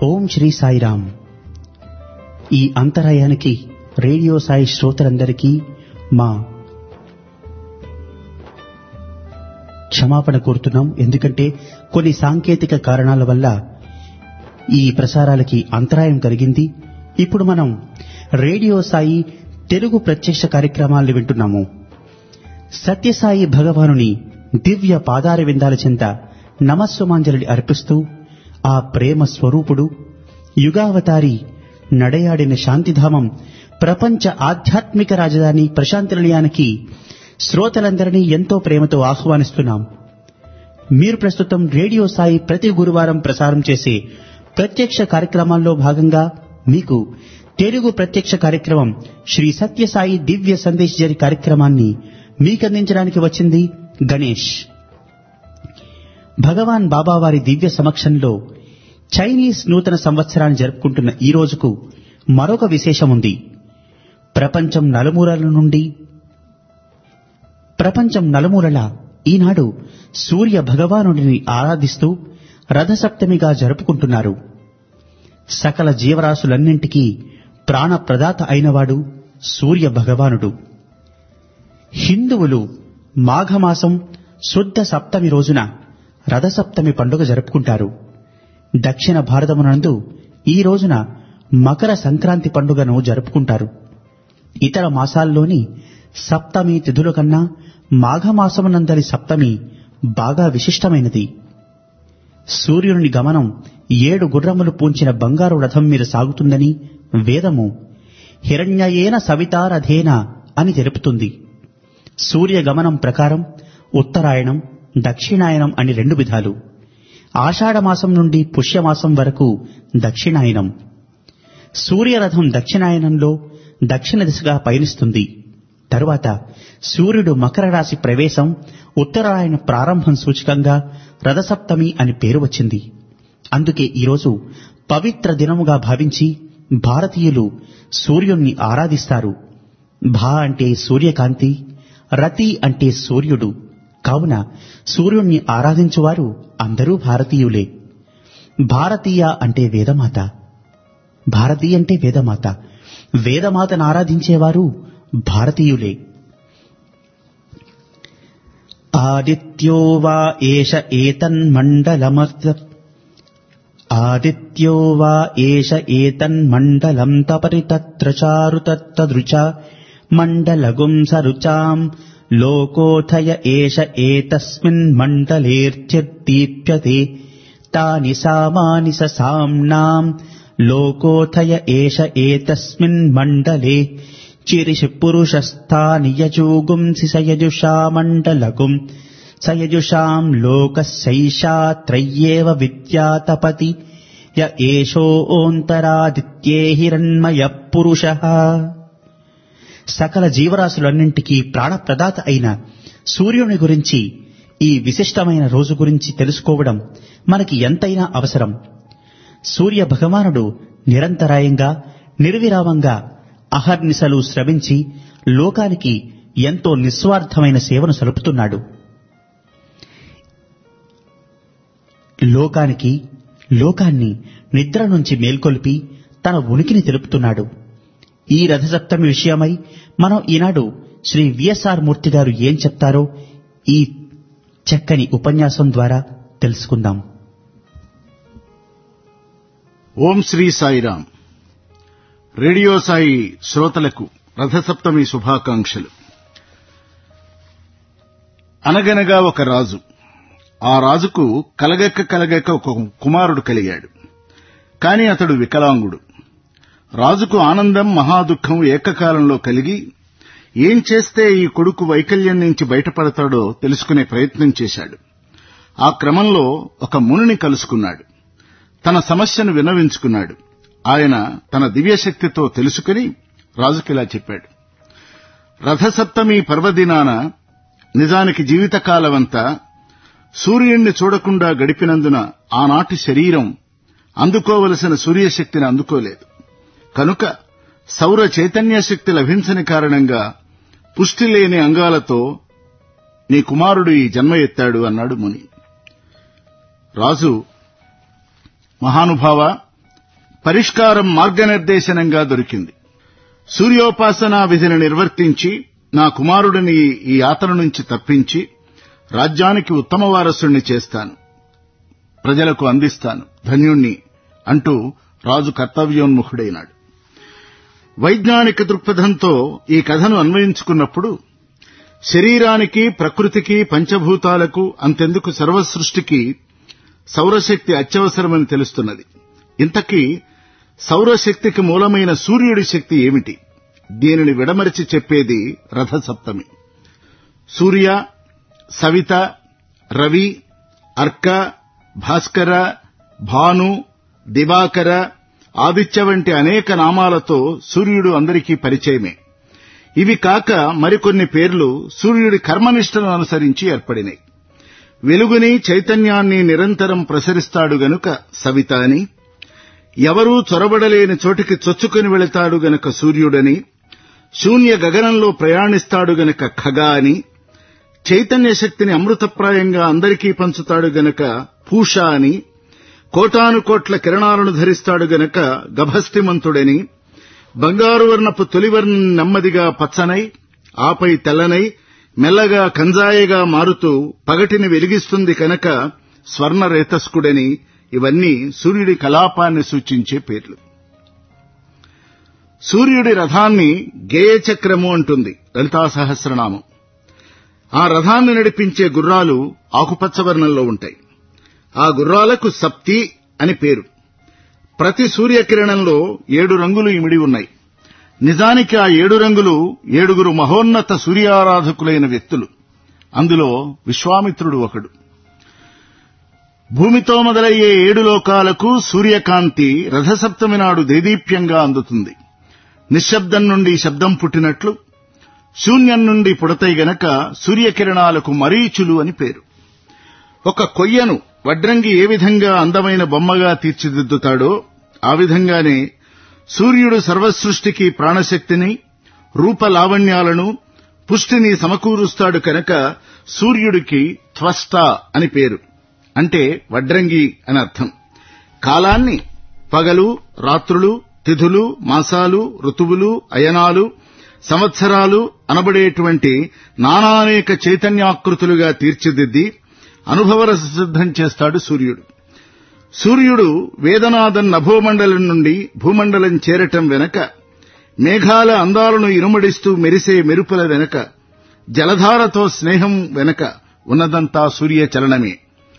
ఓం శ్రీ సాయిరామ్ ఈ అంతరాయానికి రేడియో సాయి శ్రోతలందరికీ మా క్షమాపణ కోరుతున్నాం ఎందుకంటే కొన్ని సాంకేతిక కారణాల వల్ల ఈ ప్రసారాలకి అంతరాయం కలిగింది ఇప్పుడు మనం రేడియో సాయి తెలుగు ప్రత్యక్ష కార్యక్రమాలను వింటున్నాము సత్యసాయి భగవానుని దివ్య పాదార విందాల చెంత నమస్సుమాంజలి అర్పిస్తూ ఆ ప్రేమ స్వరూపుడు యుగావతారి నడయాడిన శాంతిధామం ప్రపంచ ఆధ్యాత్మిక రాజధాని ప్రశాంతి నిలయానికి శ్రోతలందరినీ ఎంతో ప్రేమతో ఆహ్వానిస్తున్నాం మీరు ప్రస్తుతం రేడియో సాయి ప్రతి గురువారం ప్రసారం చేసే ప్రత్యక్ష కార్యక్రమాల్లో భాగంగా మీకు తెలుగు ప్రత్యక్ష కార్యక్రమం శ్రీ సత్యసాయి దివ్య సందేశ్ జరి కార్యక్రమాన్ని మీకందించడానికి వచ్చింది గణేష్ భగవాన్ బాబా వారి దివ్య సమక్షంలో చైనీస్ నూతన సంవత్సరాన్ని జరుపుకుంటున్న ఈ రోజుకు మరొక విశేషముంది ప్రపంచం నలుమూలల నుండి ప్రపంచం నలుమూలల ఈనాడు సూర్య భగవానుడిని ఆరాధిస్తూ రథసప్తమిగా జరుపుకుంటున్నారు సకల జీవరాశులన్నింటికీ ప్రాణప్రదాత అయినవాడు సూర్య భగవానుడు హిందువులు మాఘమాసం శుద్ధ సప్తమి రోజున రథసప్తమి పండుగ జరుపుకుంటారు దక్షిణ భారతమునందు ఈ రోజున మకర సంక్రాంతి పండుగను జరుపుకుంటారు ఇతర మాసాల్లోని సప్తమి తిథుల కన్నా మాఘమాసమునందరి సప్తమి బాగా విశిష్టమైనది సూర్యుని గమనం ఏడు గుర్రములు పూంచిన బంగారు రథం మీద సాగుతుందని వేదము హిరణ్యయేన సవితారథేన అని తెలుపుతుంది సూర్య గమనం ప్రకారం ఉత్తరాయణం దక్షిణాయనం అని రెండు విధాలు ఆషాఢమాసం నుండి పుష్యమాసం వరకు దక్షిణాయనం సూర్యరథం దక్షిణాయనంలో దక్షిణ దిశగా పయనిస్తుంది తరువాత సూర్యుడు మకర రాశి ప్రవేశం ఉత్తరాయణ ప్రారంభం సూచకంగా రథసప్తమి అని పేరు వచ్చింది అందుకే ఈరోజు పవిత్ర దినముగా భావించి భారతీయులు సూర్యుణ్ణి ఆరాధిస్తారు భా అంటే సూర్యకాంతి రతి అంటే సూర్యుడు కావున సూర్యుణ్ణి ఆరాధించువారు అందరూ భారతీయులే భారతీయ అంటే వేదమాత భారతీ అంటే వేదమాత వేదమాతను ఆరాధించేవారు భారతీయులే ఆదిత్యో వా ఏష ఏతన్మండలమర్త ఆదిత్యో వా ఏష ఏతన్మండలం తపరి తత్ర చారు తత్తదృచ మండలగుం సరుచాం లోకోథయ ఏష ఏతస్మిన్ మండలేర్చిర్దీప్యతే తాని సామాని స సామ్నాం లోకోథయ ఏష ఏతస్మిన్ మండలే చిరిషి పురుషస్థాని యజూగుంసి సయజుషా మండలగుం సయజుషాం లోకస్యైషా త్రయ్యేవ విద్యాతపతి య ఏషోంతరాదిత్యే హిరణ్మయ పురుష సకల జీవరాశులన్నింటికీ ప్రాణప్రదాత అయిన సూర్యుని గురించి ఈ విశిష్టమైన రోజు గురించి తెలుసుకోవడం మనకి ఎంతైనా అవసరం సూర్య భగవానుడు నిరంతరాయంగా నిర్విరామంగా అహర్నిశలు శ్రవించి లోకానికి ఎంతో నిస్వార్థమైన సేవను సలుపుతున్నాడు లోకానికి లోకాన్ని నిద్ర నుంచి మేల్కొల్పి తన ఉనికిని తెలుపుతున్నాడు ఈ రథసప్తమి విషయమై మనం ఈనాడు శ్రీ విఎస్ఆర్ మూర్తి గారు ఏం చెప్తారో ఈ చక్కని ఉపన్యాసం ద్వారా తెలుసుకుందాం ఓం శ్రీ సాయిరాం రేడియో సాయి శ్రోతలకు రథసప్తమి శుభాకాంక్షలు అనగనగా ఒక రాజు ఆ రాజుకు కలగక్క కలగక్క ఒక కుమారుడు కలిగాడు కాని అతడు వికలాంగుడు రాజుకు ఆనందం మహాదుఖం ఏకకాలంలో కలిగి ఏం చేస్తే ఈ కొడుకు వైకల్యం నుంచి బయటపడతాడో తెలుసుకునే ప్రయత్నం చేశాడు ఆ క్రమంలో ఒక మునిని కలుసుకున్నాడు తన సమస్యను విన్నవించుకున్నాడు ఆయన తన దివ్యశక్తితో తెలుసుకుని రాజుకిలా చెప్పాడు రథసప్తమి పర్వదినాన నిజానికి జీవితకాలమంతా సూర్యుణ్ణి చూడకుండా గడిపినందున ఆనాటి శరీరం అందుకోవలసిన సూర్యశక్తిని అందుకోలేదు కనుక సౌర చైతన్య శక్తి లభించని కారణంగా పుష్టి లేని అంగాలతో నీ కుమారుడు ఈ జన్మ ఎత్తాడు అన్నాడు ముని రాజు మహానుభావ పరిష్కారం మార్గనిర్దేశనంగా దొరికింది సూర్యోపాసనా విధిని నిర్వర్తించి నా కుమారుడిని ఈ యాతన నుంచి తప్పించి రాజ్యానికి ఉత్తమ వారసుణ్ణి చేస్తాను ప్రజలకు అందిస్తాను ధన్యుణ్ణి అంటూ రాజు కర్తవ్యోన్ముఖుడైనాడు వైజ్ఞానిక దృక్పథంతో ఈ కథను అన్వయించుకున్నప్పుడు శరీరానికి ప్రకృతికి పంచభూతాలకు అంతెందుకు సర్వసృష్టికి సౌరశక్తి అత్యవసరమని తెలుస్తున్నది ఇంతకీ సౌరశక్తికి మూలమైన సూర్యుడి శక్తి ఏమిటి దీనిని విడమరిచి చెప్పేది రథసప్తమి సూర్య సవిత రవి అర్క భాస్కర భాను దివాకర ఆదిత్య వంటి అనేక నామాలతో సూర్యుడు అందరికీ పరిచయమే ఇవి కాక మరికొన్ని పేర్లు సూర్యుడి కర్మనిష్టను అనుసరించి ఏర్పడినాయి వెలుగుని చైతన్యాన్ని నిరంతరం ప్రసరిస్తాడు గనుక సవిత అని ఎవరూ చొరబడలేని చోటికి చొచ్చుకుని వెళతాడు గనక సూర్యుడని శూన్య గగనంలో ప్రయాణిస్తాడు గనక ఖగ అని చైతన్య శక్తిని అమృతప్రాయంగా అందరికీ పంచుతాడు గనక పూష అని కోటాను కోట్ల కిరణాలను ధరిస్తాడు గనక గభస్తిమంతుడని బంగారు వర్ణపు తొలివర్ణం నెమ్మదిగా పచ్చనై ఆపై తెల్లనై మెల్లగా కంజాయగా మారుతూ పగటిని వెలిగిస్తుంది కనుక స్వర్ణరేతస్కుడని ఇవన్నీ సూర్యుడి కలాపాన్ని సూచించే పేర్లు సూర్యుడి రథాన్ని గేయచక్రము అంటుంది లలితా సహస్రనామం ఆ రథాన్ని నడిపించే గుర్రాలు ఆకుపచ్చ వర్ణంలో ఉంటాయి ఆ గుర్రాలకు సప్తి అని పేరు ప్రతి సూర్యకిరణంలో ఏడు రంగులు ఇమిడి ఉన్నాయి నిజానికి ఆ ఏడు రంగులు ఏడుగురు మహోన్నత సూర్యారాధకులైన వ్యక్తులు అందులో విశ్వామిత్రుడు ఒకడు భూమితో మొదలయ్యే ఏడు లోకాలకు సూర్యకాంతి రథసప్తమి నాడు దేదీప్యంగా అందుతుంది నిశ్శబ్దం నుండి శబ్దం పుట్టినట్లు శూన్యం నుండి పుడతాయి గనక సూర్యకిరణాలకు మరీచులు అని పేరు ఒక కొయ్యను వడ్రంగి ఏ విధంగా అందమైన బొమ్మగా తీర్చిదిద్దుతాడో ఆ విధంగానే సూర్యుడు సర్వసృష్టికి ప్రాణశక్తిని రూపలావణ్యాలను పుష్టిని సమకూరుస్తాడు కనుక సూర్యుడికి త్వష్ట అని పేరు అంటే వడ్రంగి అని అర్థం కాలాన్ని పగలు రాత్రులు తిథులు మాసాలు ఋతువులు అయనాలు సంవత్సరాలు అనబడేటువంటి నానానేక చైతన్యాకృతులుగా తీర్చిదిద్ది అనుభవరస సిద్ధం చేస్తాడు సూర్యుడు సూర్యుడు వేదనాథం నభోమండలం నుండి భూమండలం చేరటం వెనక మేఘాల అందాలను ఇనుమడిస్తూ మెరిసే మెరుపుల వెనక జలధారతో స్నేహం వెనక ఉన్నదంతా సూర్య చలనమే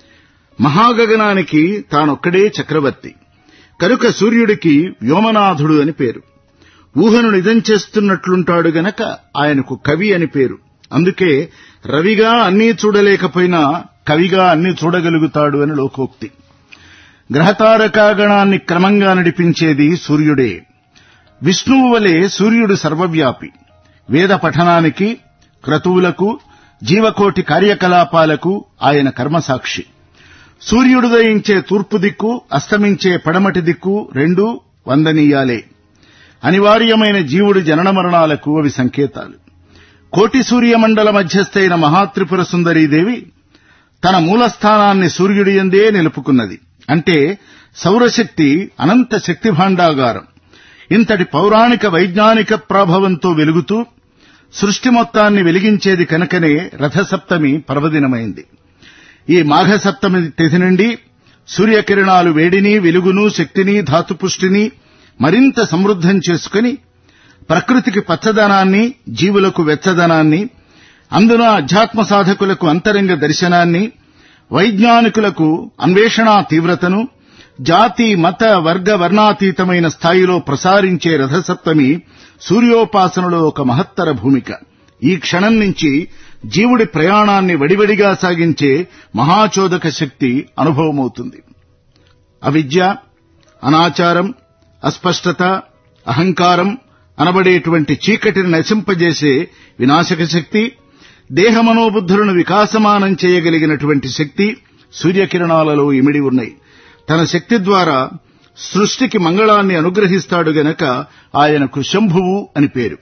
మహాగగనానికి తానొక్కడే చక్రవర్తి కనుక సూర్యుడికి వ్యోమనాథుడు అని పేరు ఊహను నిజం చేస్తున్నట్లుంటాడు గనక ఆయనకు కవి అని పేరు అందుకే రవిగా అన్నీ చూడలేకపోయినా కవిగా అన్ని చూడగలుగుతాడు అని లోకోక్తి గ్రహతారకాగణాన్ని క్రమంగా నడిపించేది సూర్యుడే విష్ణువు వలె సూర్యుడు సర్వవ్యాపి వేద పఠనానికి క్రతువులకు జీవకోటి కార్యకలాపాలకు ఆయన కర్మసాక్షి సూర్యుడుదయించే తూర్పు దిక్కు అస్తమించే పడమటి దిక్కు రెండూ వందనీయాలే అనివార్యమైన జీవుడి జనన మరణాలకు అవి సంకేతాలు కోటి సూర్యమండల మధ్యస్థైన మహాత్రిపుర సుందరీదేవి తన మూలస్థానాన్ని సూర్యుడి ఎందే నిలుపుకున్నది అంటే సౌరశక్తి అనంత శక్తి భాండాగారం ఇంతటి పౌరాణిక వైజ్ఞానిక ప్రభావంతో వెలుగుతూ సృష్టి మొత్తాన్ని వెలిగించేది కనుకనే రథసప్తమి పర్వదినమైంది ఈ మాఘసప్తమి తిథి నుండి సూర్యకిరణాలు వేడిని వెలుగును శక్తిని ధాతుపుష్టిని మరింత సమృద్ధం చేసుకుని ప్రకృతికి పచ్చదనాన్ని జీవులకు వెచ్చదనాన్ని అందున అధ్యాత్మ సాధకులకు అంతరంగ దర్శనాన్ని వైజ్ఞానికులకు అన్వేషణా తీవ్రతను జాతి మత వర్గ వర్ణాతీతమైన స్థాయిలో ప్రసారించే రథసప్తమి సూర్యోపాసనలో ఒక మహత్తర భూమిక ఈ క్షణం నుంచి జీవుడి ప్రయాణాన్ని వడివడిగా సాగించే మహాచోదక శక్తి అనుభవమవుతుంది అవిద్య అనాచారం అస్పష్టత అహంకారం అనబడేటువంటి చీకటిని నశింపజేసే వినాశక శక్తి దేహమనోబుద్ధులను వికాసమానం చేయగలిగినటువంటి శక్తి సూర్యకిరణాలలో ఇమిడి ఉన్నాయి తన శక్తి ద్వారా సృష్టికి మంగళాన్ని అనుగ్రహిస్తాడు గనక ఆయనకు శంభువు అని పేరు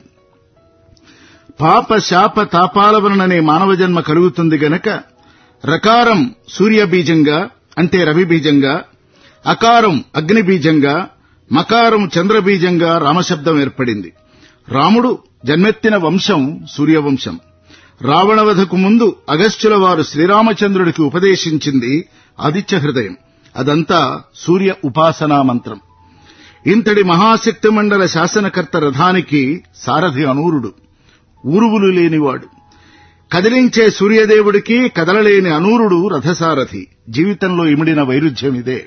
పాప శాప తాపాల వలననే మానవ జన్మ కలుగుతుంది గనక రకారం సూర్యబీజంగా అంటే రవి బీజంగా అకారం అగ్ని బీజంగా మకారం చంద్రబీజంగా రామశబ్దం ఏర్పడింది రాముడు జన్మెత్తిన వంశం సూర్యవంశం రావణవధకు ముందు అగస్త్యుల వారు శ్రీరామచంద్రుడికి ఉపదేశించింది ఆదిత్య హృదయం అదంతా సూర్య ఉపాసనా మంత్రం ఇంతటి మహాశక్తి మండల శాసనకర్త రథానికి సారథి అనూరుడు ఊరువులు లేనివాడు కదిలించే సూర్యదేవుడికి కదలలేని అనూరుడు రథసారథి జీవితంలో ఇమిడిన వైరుధ్యం ఇదే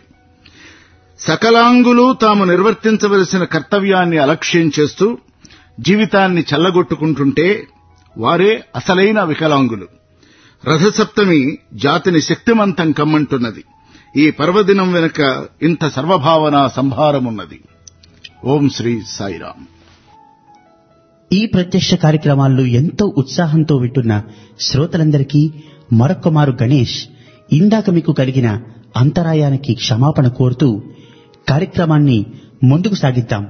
సకలాంగులు తాము నిర్వర్తించవలసిన కర్తవ్యాన్ని అలక్ష్యం చేస్తూ జీవితాన్ని చల్లగొట్టుకుంటుంటే వారే అసలైన వికలాంగులు రథసప్తమి జాతిని శక్తిమంతం కమ్మంటున్నది ఈ పర్వదినం వెనుక ఇంత సర్వభావన సంభారమున్నది ఓం శ్రీ సాయిరాం ఈ ప్రత్యక్ష కార్యక్రమాల్లో ఎంతో ఉత్సాహంతో వింటున్న శ్రోతలందరికీ మరొక్కమారు గణేష్ ఇందాక మీకు కలిగిన అంతరాయానికి క్షమాపణ కోరుతూ కార్యక్రమాన్ని ముందుకు సాగిద్దాం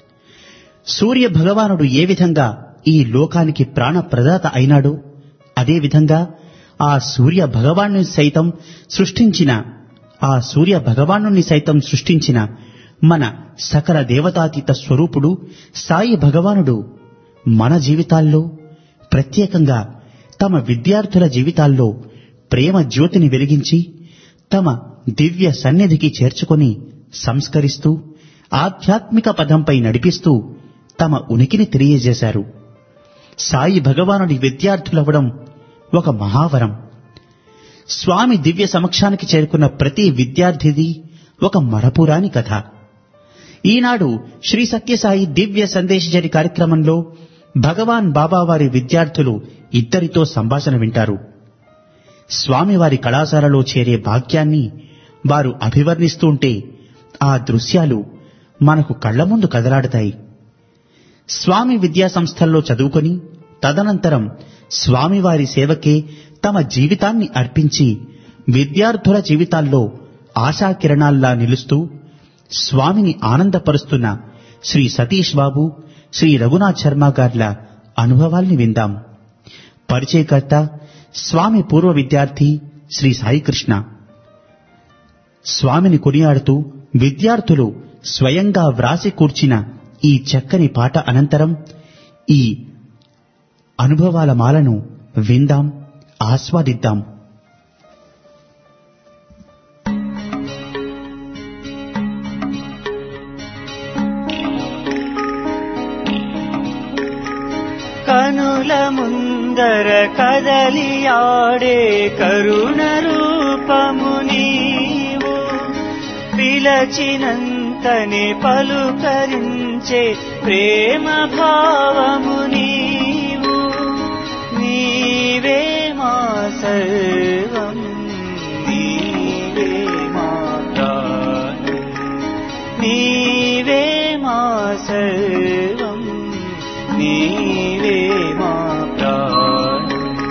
సూర్య భగవానుడు ఏ విధంగా ఈ లోకానికి ప్రాణ ప్రదాత అయినాడో అదేవిధంగా ఆ సూర్య భగవాను సైతం సృష్టించిన ఆ సూర్య భగవాను సైతం సృష్టించిన మన సకల దేవతాతీత స్వరూపుడు సాయి భగవానుడు మన జీవితాల్లో ప్రత్యేకంగా తమ విద్యార్థుల జీవితాల్లో ప్రేమ జ్యోతిని వెలిగించి తమ దివ్య సన్నిధికి చేర్చుకొని సంస్కరిస్తూ ఆధ్యాత్మిక పదంపై నడిపిస్తూ తమ ఉనికిని తెలియజేశారు సాయి భగవానుడి విద్యార్థులవ్వడం ఒక మహావరం స్వామి దివ్య సమక్షానికి చేరుకున్న ప్రతి విద్యార్థిది ఒక మరపురాని కథ ఈనాడు శ్రీ సత్యసాయి దివ్య సందేశజరి కార్యక్రమంలో భగవాన్ బాబా వారి విద్యార్థులు ఇద్దరితో సంభాషణ వింటారు స్వామివారి కళాశాలలో చేరే భాగ్యాన్ని వారు అభివర్ణిస్తుంటే ఆ దృశ్యాలు మనకు కళ్ల ముందు కదలాడతాయి స్వామి విద్యా సంస్థల్లో చదువుకొని తదనంతరం స్వామివారి సేవకే తమ జీవితాన్ని అర్పించి విద్యార్థుల జీవితాల్లో ఆశాకిరణాల్లా నిలుస్తూ స్వామిని ఆనందపరుస్తున్న శ్రీ సతీష్ బాబు శ్రీ రఘునాథ్ శర్మ గార్ల అనుభవాల్ని విందాం పరిచయకర్త స్వామి పూర్వ విద్యార్థి శ్రీ సాయికృష్ణ స్వామిని కొనియాడుతూ విద్యార్థులు స్వయంగా వ్రాసి కూర్చిన ఈ చక్కని పాట అనంతరం ఈ అనుభవాల మాలను విందాం ఆస్వాదిద్దాం కనుల ముందర కదలియాడే కరుణ రూపము నీవు పిలచినంతనే పలుకరించే ప్రేమ భావము నీవు నీవే మా సర్వం నీవే మా ప్రాణం నీవే మా సర్వం నీవే మా ప్రాణం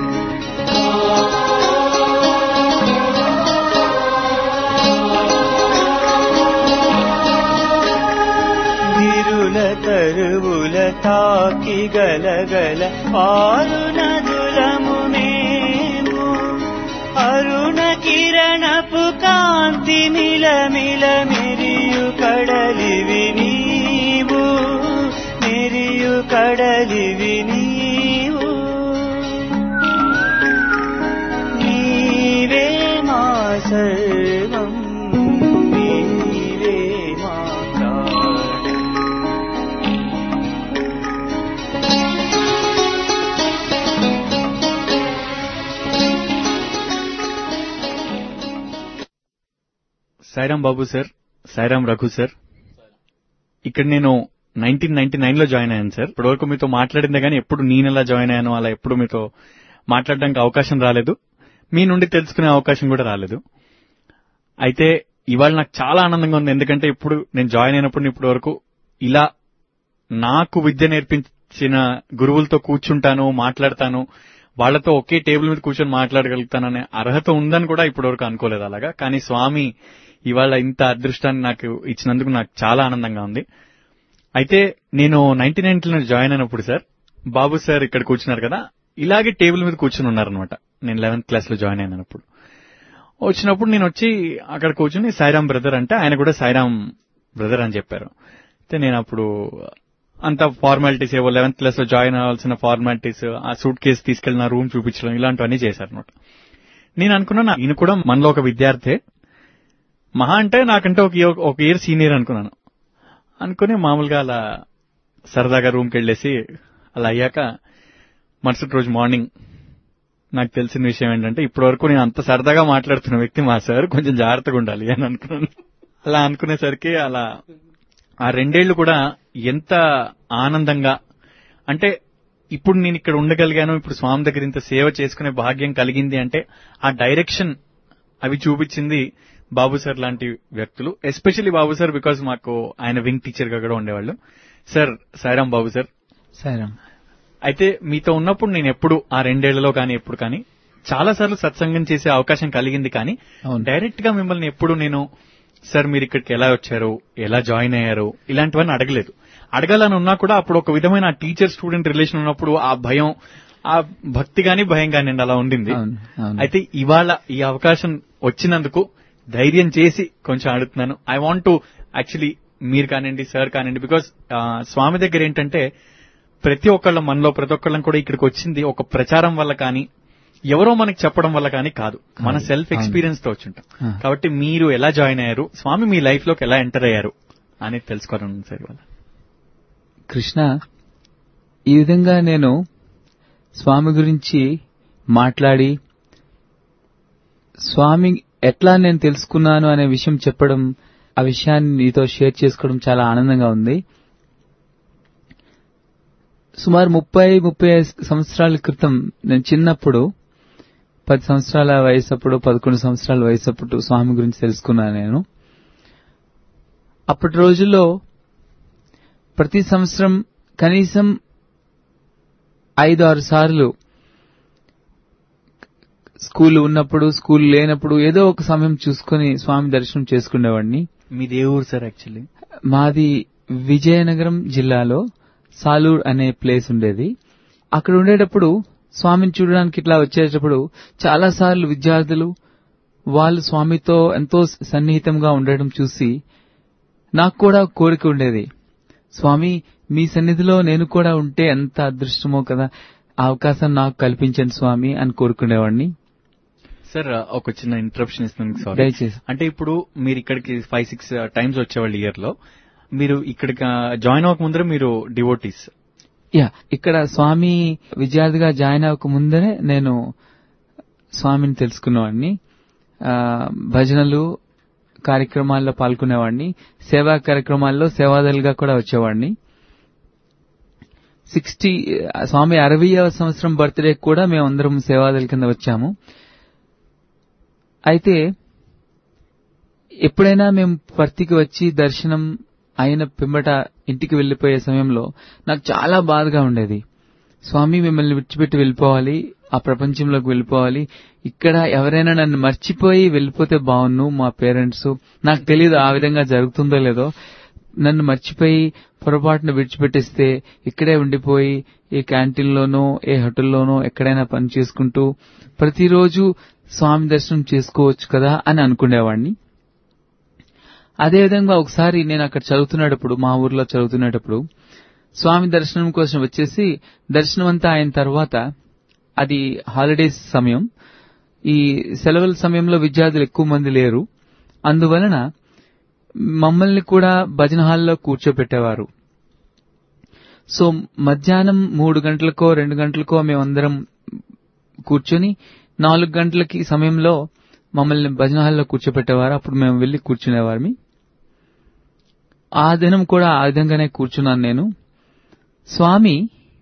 గిరుల తరువుల తాకి గలగల పారు నదులము మేము అరుణ కిరణపు కాంతి మిలమిల మెరియు కడలివి నీవు మెరియు కడలివి నీవు నీవే మా సర్వం నీవే మా ప్రాణం సాయిరాం బాబు సార్ సాయిరాం రఘు సార్ ఇక్కడ నేను నైన్టీన్ నైన్టీ నైన్ లో జాయిన్ అయ్యాను సార్ ఇప్పటివరకు మీతో మాట్లాడిందే కానీ ఎప్పుడు నేను ఎలా జాయిన్ అయ్యాను అలా ఎప్పుడు మీతో మాట్లాడడానికి అవకాశం రాలేదు మీ నుండి తెలుసుకునే అవకాశం కూడా రాలేదు అయితే ఇవాళ నాకు చాలా ఆనందంగా ఉంది ఎందుకంటే ఇప్పుడు నేను జాయిన్ అయినప్పుడు ఇప్పటి వరకు ఇలా నాకు విద్య నేర్పించిన గురువులతో కూర్చుంటాను మాట్లాడతాను వాళ్ళతో ఒకే టేబుల్ మీద కూర్చొని మాట్లాడగలుగుతాననే అర్హత ఉందని కూడా ఇప్పటివరకు అనుకోలేదు అలాగా కానీ స్వామి ఇవాళ ఇంత అదృష్టాన్ని నాకు ఇచ్చినందుకు నాకు చాలా ఆనందంగా ఉంది అయితే నేను నైన్టీ నైన్టీలో జాయిన్ అయినప్పుడు సార్ బాబు సార్ ఇక్కడ కూర్చున్నారు కదా ఇలాగే టేబుల్ మీద కూర్చుని ఉన్నారనమాట నేను లెవెన్త్ క్లాస్ లో జాయిన్ అయినప్పుడు వచ్చినప్పుడు నేను వచ్చి అక్కడ కూర్చుని సాయిరాం బ్రదర్ అంటే ఆయన కూడా సాయిరాం బ్రదర్ అని చెప్పారు అయితే నేను అప్పుడు అంత ఫార్మాలిటీస్ ఏవో లెవెన్త్ క్లాస్ లో జాయిన్ అవ్వాల్సిన ఫార్మాలిటీస్ ఆ సూట్ కేసు తీసుకెళ్లి నా రూమ్ చూపించడం ఇలాంటివన్నీ చేశారు అనమాట నేను అనుకున్నాను ఈయన కూడా మనలో ఒక విద్యార్థే మహా అంటే నాకంటే ఒక ఇయర్- ఒక ఇయర్ సీనియర్ అనుకున్నాను అనుకుని మామూలుగా అలా సరదాగా రూమ్కి వెళ్ళేసి అలా అయ్యాక మరుసటి రోజు మార్నింగ్ నాకు తెలిసిన విషయం ఏంటంటే ఇప్పటి వరకు నేను అంత సరదాగా మాట్లాడుతున్న వ్యక్తి మా సార్ కొంచెం జాగ్రత్తగా ఉండాలి అని అనుకున్నాను అలా అనుకునేసరికి అలా ఆ రెండేళ్లు కూడా ఎంత ఆనందంగా అంటే ఇప్పుడు నేను ఇక్కడ ఉండగలిగాను ఇప్పుడు స్వామి దగ్గర ఇంత సేవ చేసుకునే భాగ్యం కలిగింది అంటే ఆ డైరెక్షన్ అవి చూపించింది బాబు సార్ లాంటి వ్యక్తులు ఎస్పెషల్లీ బాబు సార్ బికాజ్ మాకు ఆయన వింగ్ టీచర్ గా కూడా ఉండేవాళ్ళు సార్ సాయిరాం బాబు సార్ సాయిరామ్ అయితే మీతో ఉన్నప్పుడు నేను ఎప్పుడు ఆ రెండేళ్లలో కానీ ఎప్పుడు కానీ చాలా సార్లు సత్సంగం చేసే అవకాశం కలిగింది కానీ అవును. డైరెక్ట్ గా మిమ్మల్ని ఎప్పుడు నేను సార్ మీరు ఇక్కడికి ఎలా వచ్చారు ఎలా జాయిన్ అయ్యారు ఇలాంటివన్నీ అడగలేదు అడగాలని ఉన్నా కూడా అప్పుడు ఒక విధమైన టీచర్ స్టూడెంట్ రిలేషన్ ఉన్నప్పుడు ఆ భయం ఆ భక్తి గాని భయం గాని అలా ఉండింది అవును, అవును. అయితే ఇవాళ ఈ అవకాశం వచ్చినందుకు ధైర్యం చేసి కొంచెం అడుగుతున్నాను ఐ వాంట్ టు యాక్చువల్లీ మీరు కానివ్వండి సార్ కానివ్వండి బికాస్ స్వామి దగ్గర ఏంటంటే ప్రతి ఒక్కళ్ళ మనలో ప్రతి ఒక్కళ్ళం కూడా ఇక్కడికి వచ్చింది ఒక ప్రచారం వల్ల కానీ ఎవరో మనకి చెప్పడం వల్ల కానీ కాదు మన కాదు. సెల్ఫ్ అవును. ఎక్స్పీరియన్స్ తో వచ్చుంటాం ఆ. కాబట్టి మీరు ఎలా జాయిన్ అయ్యారు స్వామి మీ లైఫ్ లోకి ఎలా ఎంటర్ అయ్యారు అనేది తెలుసుకోవాలని సార్ ఇవాళ కృష్ణ ఈ విధంగా నేను స్వామి గురించి మాట్లాడి స్వామి ఎట్లా నేను తెలుసుకున్నాను అనే విషయం చెప్పడం ఆ విషయాన్ని నీతో షేర్ చేసుకోవడం చాలా ఆనందంగా ఉంది సుమారు ముప్పై ముప్పై ఐదు సంవత్సరాల క్రితం నేను చిన్నప్పుడు పది సంవత్సరాల వయసు అప్పుడు పదకొండు సంవత్సరాల వయసు అప్పుడు స్వామి గురించి తెలుసుకున్నాను నేను అప్పటి రోజుల్లో ప్రతి సంవత్సరం కనీసం ఐదు ఆరు సార్లు స్కూల్ ఉన్నప్పుడు స్కూల్ లేనప్పుడు ఏదో ఒక సమయం చూసుకొని స్వామి దర్శనం చేసుకునేవాడిని మీది ఏ ఊరు సార్ యాక్చువల్లీ మాది విజయనగరం జిల్లాలో సాలూర్ అనే ప్లేస్ ఉండేది అక్కడ ఉండేటప్పుడు స్వామిని చూడడానికి ఇట్లా వచ్చేటప్పుడు చాలా సార్లు విద్యార్థులు వాళ్ళు స్వామితో ఎంతో సన్నిహితంగా ఉండడం చూసి నాకు కూడా ఒక కోరిక ఉండేది స్వామి మీ సన్నిధిలో నేను కూడా ఉంటే ఎంత అదృష్టమో కదా ఆ అవకాశం నాకు కల్పించండి స్వామి అని కోరుకునేవాడిని సార్ ఒక చిన్న ఇంటరప్షన్ ఇస్తున్నాను సారీ దయచేసి అంటే ఇప్పుడు మీరు ఇక్కడికి ఫైవ్ సిక్స్ టైమ్స్ వచ్చేవాళ్ళు ఇయర్ లో మీరు ఇక్కడికి జాయిన్ అవ్వక ముందర మీరు డివోటీస్ యా ఇక్కడ స్వామి విద్యార్థిగా జాయిన్ అవ్వక ముందరే నేను స్వామిని తెలుసుకునేవాడిని ఆ, భజనలు కార్యక్రమాల్లో పాల్గొనేవాడిని సేవా కార్యక్రమాల్లో సేవాదలుగా కూడా వచ్చేవాడిని సిక్స్టీ స్వామి అరవయవ సంవత్సరం బర్త్డే కూడా మేమందరం సేవాదల కింద వచ్చాము అయితే ఎప్పుడైనా మేము పర్తికి వచ్చి దర్శనం అయిన పిమ్మట ఇంటికి వెళ్లిపోయే సమయంలో నాకు చాలా బాధగా ఉండేది స్వామి మిమ్మల్ని విడిచిపెట్టి వెళ్ళిపోవాలి ఆ ప్రపంచంలోకి వెళ్ళిపోవాలి ఇక్కడ ఎవరైనా నన్ను మర్చిపోయి వెళ్ళిపోతే బాగున్ను మా పేరెంట్స్ నాకు తెలియదు ఆ విధంగా జరుగుతుందో లేదో నన్ను మర్చిపోయి పొరపాటున విడిచిపెట్టేస్తే ఇక్కడే ఉండిపోయి ఏ క్యాంటీన్లోనో ఏ హోటల్లోనో ఎక్కడైనా పని చేసుకుంటూ ప్రతిరోజు స్వామి దర్శనం చేసుకోవచ్చు కదా అని అనుకునేవాడిని అదేవిధంగా ఒకసారి నేను అక్కడ చదువుతున్నప్పుడు మా ఊర్లో చదువుతున్నప్పుడు స్వామి దర్శనం కోసం వచ్చేసి దర్శనం అంతా అయిన తర్వాత అది హాలిడేస్ సమయం ఈ సెలవుల సమయంలో విద్యార్థులు ఎక్కువ మంది లేరు అందువలన మమ్మల్ని కూడా భజన హాల్లో కూర్చోపెట్టేవారు సో మధ్యాహ్నం మూడు గంటలకో రెండు గంటలకో మేమందరం కూర్చొని నాలుగు గంటలకి సమయంలో మమ్మల్ని భజన హాల్లో కూర్చోపెట్టేవారు అప్పుడు మేము వెళ్లి కూర్చునేవారమి ఆ దినం కూడా ఆ విధంగానే కూర్చున్నాను నేను స్వామి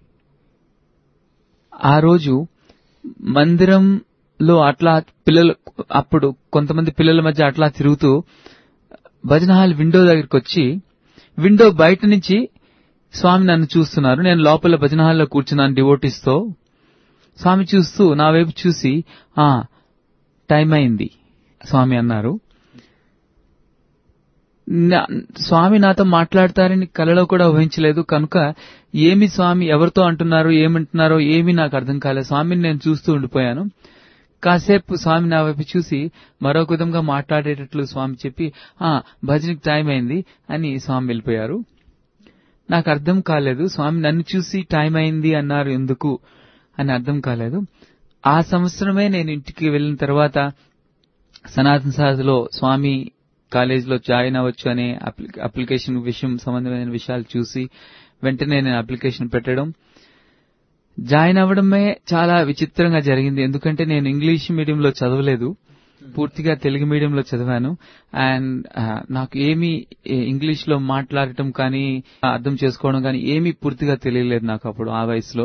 ఆ రోజు మందిరంలో అట్లా పిల్లలు అప్పుడు కొంతమంది పిల్లల మధ్య అట్లా తిరుగుతూ భజన హాల్ విండో దగ్గరికి వచ్చి విండో బయట నుంచి స్వామి నన్ను చూస్తున్నారు నేను లోపల భజన హాల్లో కూర్చున్నాను డివోటీస్ తో స్వామి చూస్తూ నా వైపు చూసి ఆ టైం అయింది స్వామి అన్నారు నా- స్వామి నాతో మాట్లాడతారని కలలో కూడా ఊహించలేదు కనుక ఏమి స్వామి ఎవరితో అంటున్నారు ఏమంటున్నారో ఏమీ నాకు అర్థం కాలేదు స్వామిని నేను చూస్తూ ఉండిపోయాను కాసేపు స్వామి నా వైపు చూసి మరొక విధంగా మాట్లాడేటట్లు స్వామి చెప్పి ఆ భజనకి టైం అయింది అని స్వామి వెళ్ళిపోయారు నాకు అర్థం కాలేదు స్వామి నన్ను చూసి టైం అయింది అన్నారు ఎందుకు అని అర్థం కాలేదు ఆ సంవత్సరమే నేను ఇంటికి వెళ్ళిన తర్వాత సనాతన సాధలో స్వామి కాలేజీలో జాయిన్ అవ్వచ్చు అనే అప్లి- అప్లికేషన్ విషయం సంబంధమైన విషయాలు చూసి వెంటనే నేను అప్లికేషన్ పెట్టడం జాయిన్ అవ్వడమే చాలా విచిత్రంగా జరిగింది ఎందుకంటే నేను ఇంగ్లీష్ మీడియంలో చదవలేదు పూర్తిగా తెలుగు మీడియంలో చదివాను అండ్ నాకు ఏమీ ఇంగ్లీష్ లో మాట్లాడటం కానీ అర్థం చేసుకోవడం కానీ ఏమీ పూర్తిగా తెలియలేదు నాకు అప్పుడు ఆ వయసులో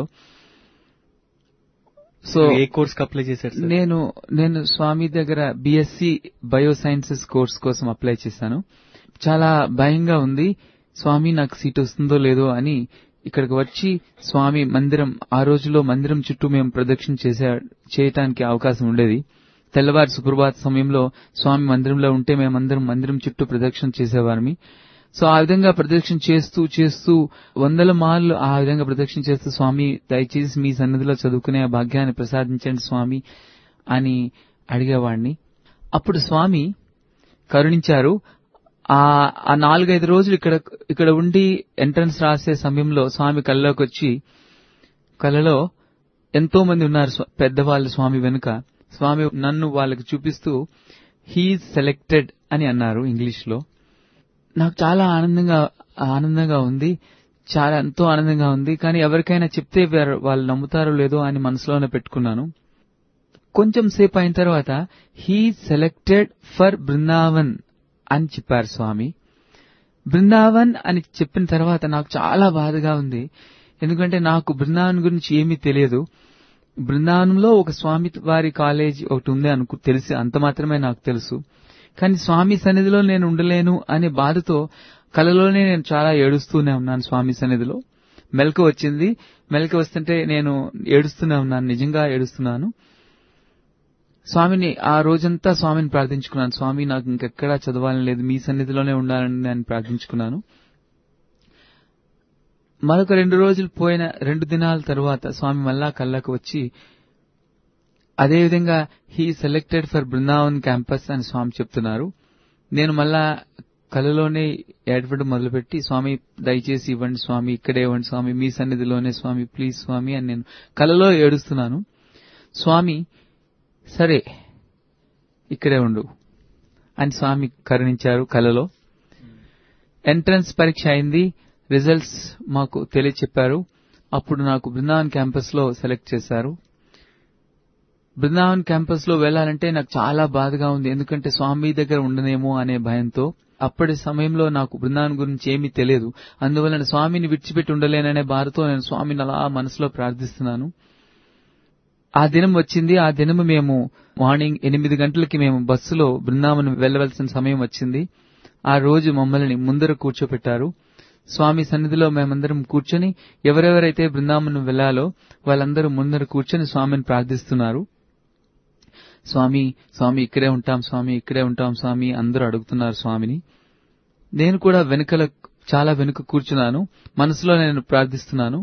సో ఏ కోర్స్ కి అప్లై చేశారు సార్ నేను నేను స్వామి దగ్గర బిఎస్సి బయోసైన్సెస్ కోర్స్ కోసం అప్లై చేశాను చాలా భయంగా ఉంది స్వామి నాకు సీట్ వస్తుందో లేదో అని ఇక్కడికి వచ్చి స్వామి మందిరం ఆ రోజులో మందిరం చుట్టూ మేము ప్రదక్షిణ చేసే చేయటానికి అవకాశం ఉండేది తెల్లవారి సుప్రభాత సమయంలో స్వామి మందిరంలో ఉంటే మేమందరం మందిరం చుట్టూ ప్రదక్షిణ చేసేవారమి సో ఆ విధంగా ప్రదక్షిణ చేస్తూ చేస్తూ వందల మార్లు ఆ విధంగా ప్రదక్షిణ చేస్తూ స్వామి దయచేసి మీ సన్నిధిలో చదువుకునే ఆ భాగ్యాన్ని ప్రసాదించండి స్వామి అని అడిగేవాడిని అప్పుడు స్వామి కరుణించారు ఆ ఆ నాలుగైదు రోజులు ఇక్కడ ఇక్కడ ఉండి ఎంట్రన్స్ రాసే సమయంలో స్వామి కళ్ళలోకి వచ్చి కళ్ళలో ఎంతో మంది ఉన్నారు స్వ- పెద్దవాళ్ళు స్వామి వెనుక స్వామి నన్ను వాళ్ళకి చూపిస్తూ హీ సెలెక్టెడ్ అని అన్నారు ఇంగ్లీష్ లో నాకు చాలా ఆనందంగా ఆనందంగా ఉంది చాలా ఎంతో ఆనందంగా ఉంది కానీ ఎవరికైనా చెప్తే వారు- వాళ్ళు నమ్ముతారో లేదో అని మనసులోనే పెట్టుకున్నాను కొంచెం సేపు అయిన తర్వాత హీ సెలెక్టెడ్ ఫర్ బృందావన్ అని చెప్పారు స్వామి బృందావన్ అని చెప్పిన తర్వాత నాకు చాలా బాధగా ఉంది ఎందుకంటే నాకు బృందావన్ గురించి ఏమీ తెలియదు బృందావనంలో ఒక స్వామి వారి కాలేజ్ ఒకటి ఉంది అనుకు తెలిసి అంత మాత్రమే నాకు తెలుసు కానీ స్వామి సన్నిధిలో నేను ఉండలేను అనే బాధతో కలలోనే నేను చాలా ఏడుస్తూనే ఉన్నాను స్వామి సన్నిధిలో మెలకు వచ్చింది మెలకు వస్తుంటే నేను ఏడుస్తూనే ఉన్నాను నిజంగా ఏడుస్తున్నాను స్వామిని ఆ రోజంతా స్వామిని ప్రార్థించుకున్నాను స్వామి నాకు ఇంకెక్కడా చదవాలని లేదు మీ సన్నిధిలోనే ఉండాలని నేను ప్రార్థించుకున్నాను మరొక రెండు రోజులు పోయిన రెండు దినాల తరువాత స్వామి మళ్ళా కళ్ళకు వచ్చి అదేవిధంగా he selected for Brindavan campus అని స్వామి చెప్తున్నారు నేను మళ్ళా కళలోనే ఏడవడం మొదలుపెట్టి స్వామి దయచేసి ఇవ్వండి స్వామి ఇక్కడే ఇవ్వండి స్వామి మీ సన్నిధిలోనే స్వామి ప్లీజ్ స్వామి అని నేను కలలో ఏడుస్తున్నాను స్వామి సరే ఇక్కడే ఉండు అని స్వామి కరుణించారు కలలో ఎంట్రన్స్ పరీక్ష అయింది రిజల్ట్స్ మాకు తెలియచెప్పారు అప్పుడు నాకు బృందావన్ క్యాంపస్ లో సెలెక్ట్ చేశారు బృందావన్ క్యాంపస్ లో వెళ్లాలంటే నాకు చాలా బాధగా ఉంది ఎందుకంటే స్వామి దగ్గర ఉండనేమో అనే భయంతో అప్పటి సమయంలో నాకు బృందావన్ గురించి ఏమీ తెలియదు అందువలన స్వామిని విడిచిపెట్టి ఉండలేననే బాధతో నేను స్వామిని అలా మనసులో ప్రార్థిస్తున్నాను ఆ దినం వచ్చింది ఆ దినం మేము మార్నింగ్ ఎనిమిది గంటలకి మేము బస్సులో బృందావనం వెళ్లవలసిన సమయం వచ్చింది ఆ రోజు మమ్మల్ని ముందర కూర్చోపెట్టారు స్వామి సన్నిధిలో మేమందరం కూర్చొని ఎవరెవరైతే బృందావనం వెళ్లాలో వాళ్ళందరూ ముందర కూర్చొని స్వామిని ప్రార్థిస్తున్నారు స్వామి స్వామి ఇక్కడే ఉంటాం స్వామి ఇక్కడే ఉంటాం స్వామి అందరూ అడుగుతున్నారు స్వామిని నేను కూడా వెనుకల చాలా వెనుక కూర్చున్నాను మనసులో నేను ప్రార్థిస్తున్నాను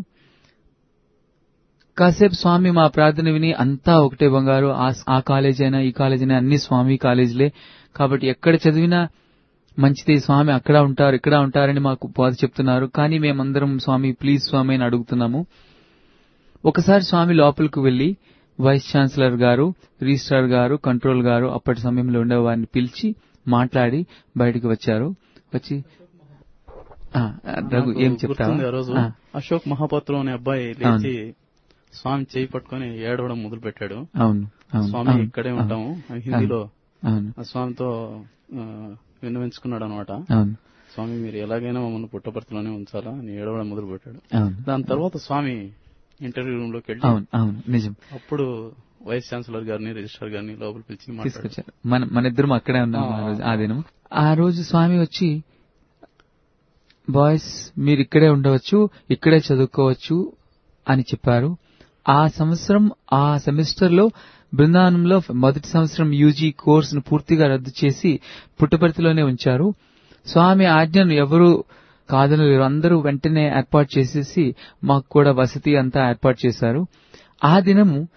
కాసేపు స్వామి మా ప్రార్థన విని అంతా ఒకటే బంగారు ఆ- ఆ కాలేజ్ అయినా ఈ కాలేజ్ అయినా అన్ని స్వామి కాలేజీలే కాబట్టి ఎక్కడ చదివినా మంచిది స్వామి అక్కడ ఉంటారు ఇక్కడ ఉంటారని మాకు బోధ చెప్తున్నారు కానీ మేమందరం స్వామి ప్లీజ్ స్వామి అని అడుగుతున్నాము ఒకసారి స్వామి లోపలికి వెళ్లి వైస్ ఛాన్సలర్ గారు రిజిస్ట్రార్ గారు కంట్రోల్ గారు అప్పటి సమయంలో ఉండే వారిని పిలిచి మాట్లాడి బయటికి వచ్చారు వచ్చి ఆ, రఘు ఏం నాకు చెప్తావా గుర్తుంది ఆ రోజు ఆ, అశోక్ మహాపాత్రం అనే అబ్బాయి లేచి స్వామి చేయి పట్టుకొని ఏడవడం మొదలు పెట్టాడు అవును అవును స్వామి అవును, ఇక్కడే అవును, ఉంటాము అని హిందీలో అవును ఆ స్వామితో ఆ, విన్నవించుకున్నాడు అనమాట అవును స్వామి మీరు ఎలాగైనా మమ్మల్ని పుట్టపర్తిలోనే ఉంచాలా అని ఏడవడం మొదలు పెట్టాడు అవును దాని తర్వాత స్వామి ఇంటర్వ్యూ రూమ్ లోకి వెళ్ళి అవును అవును నిజం అప్పుడు వైస్ ఛాన్సలర్ గారిని రిజిస్ట్రార్ గారిని లోపల పిలిచి మాట్లాడారు తీసుకొచ్చారు మన మన ఇద్దరం అక్కడే ఉన్నాం ఆ రోజు ఆ దినం ఆ రోజు స్వామి వచ్చి బాయ్స్ మీరు ఇక్కడే ఉండవచ్చు ఇక్కడే చదువుకోవచ్చు అని చెప్పారు ఆ సంవత్సరం ఆ సెమిస్టర్ లో బృందావనంలో మొదటి సంవత్సరం యూజీ కోర్సును పూర్తిగా రద్దు చేసి పుట్టపర్తిలోనే ఉంచారు స్వామి ఆజ్ఞను ఎవరు కాదనలేరు అందరూ వెంటనే ఏర్పాటు చేసేసి మాకు కూడా వసతి అంతా ఏర్పాటు చేశారు ఆ దినము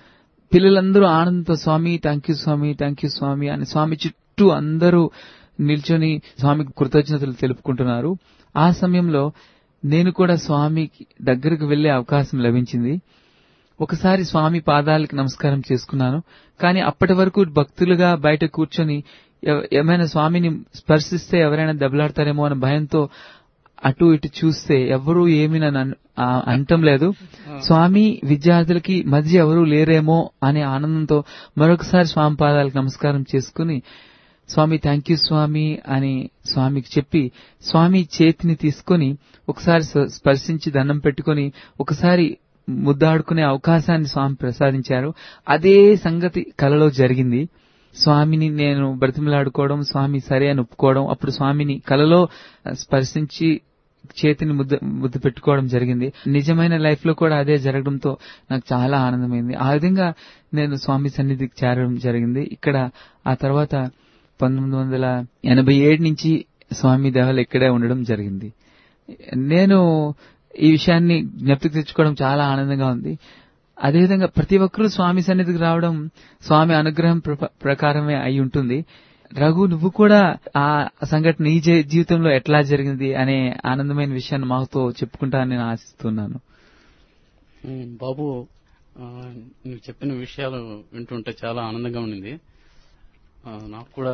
పిల్లలందరూ ఆనందంతో Swami thank you Swami thank you Swami అని స్వామి చుట్టూ అందరూ నిల్చొని స్వామికి కృతజ్ఞతలు తెలుపుకుంటున్నారు ఆ సమయంలో నేను కూడా స్వామి దగ్గరకు వెళ్లే అవకాశం లభించింది ఒకసారి స్వామి పాదాలకి నమస్కారం చేసుకున్నాను కానీ అప్పటి వరకు భక్తులుగా బయట కూర్చొని ఎవ- ఏమైనా స్వామిని స్పర్శిస్తే ఎవరైనా దెబ్బలాడతారేమో అనే భయంతో అటు ఇటు చూస్తే ఎవరూ ఏమీ నన్ను అన్- ఆ అంటం లేదు స్వామి విద్యార్థులకి మధ్య ఎవరూ లేరేమో అనే ఆనందంతో మరొకసారి స్వామి పాదాలకు నమస్కారం చేసుకుని స్వామి థ్యాంక్ యూ స్వామి అని స్వామికి చెప్పి స్వామి చేతిని తీసుకొని ఒకసారి స్వ- స్పర్శించి దండం పెట్టుకొని ఒకసారి ముద్దాడుకునే అవకాశాన్ని స్వామి ప్రసాదించారు అదే సంగతి కలలో జరిగింది స్వామిని నేను బ్రతిమలాడుకోవడం స్వామి సరే అని ఒప్పుకోవడం అప్పుడు స్వామిని కలలో స్పర్శించి చేతిని ముద్ద ముద్దు పెట్టుకోవడం జరిగింది నిజమైన లైఫ్ లో కూడా అదే జరగడంతో నాకు చాలా ఆనందమైంది ఆ విధంగా నేను స్వామి సన్నిధికి చేరడం జరిగింది ఇక్కడ ఆ తర్వాత పంతొమ్మిది వందల ఎనభై ఏడు నుంచి స్వామి దేవాలు ఇక్కడే ఉండడం జరిగింది నేను ఈ విషయాన్ని జ్ఞప్తికి తెచ్చుకోవడం చాలా ఆనందంగా ఉంది అదేవిధంగా ప్రతి ఒక్కరూ స్వామి సన్నిధికి రావడం స్వామి అనుగ్రహం ప్ర- ప్రకారమే అయి ఉంటుంది రఘు నువ్వు కూడా ఆ సంఘటన నీ జీ- జీవితంలో ఎట్లా జరిగింది అనే ఆనందమైన విషయాన్ని మాతో చెప్పుకుంటానని నేను ఆశిస్తున్నాను ఉమ్, బాబు ఆ, నువ్వు చెప్పిన విషయాలు వింటుంటే చాలా ఆనందంగా ఉండింది ఆ, నాకు కూడా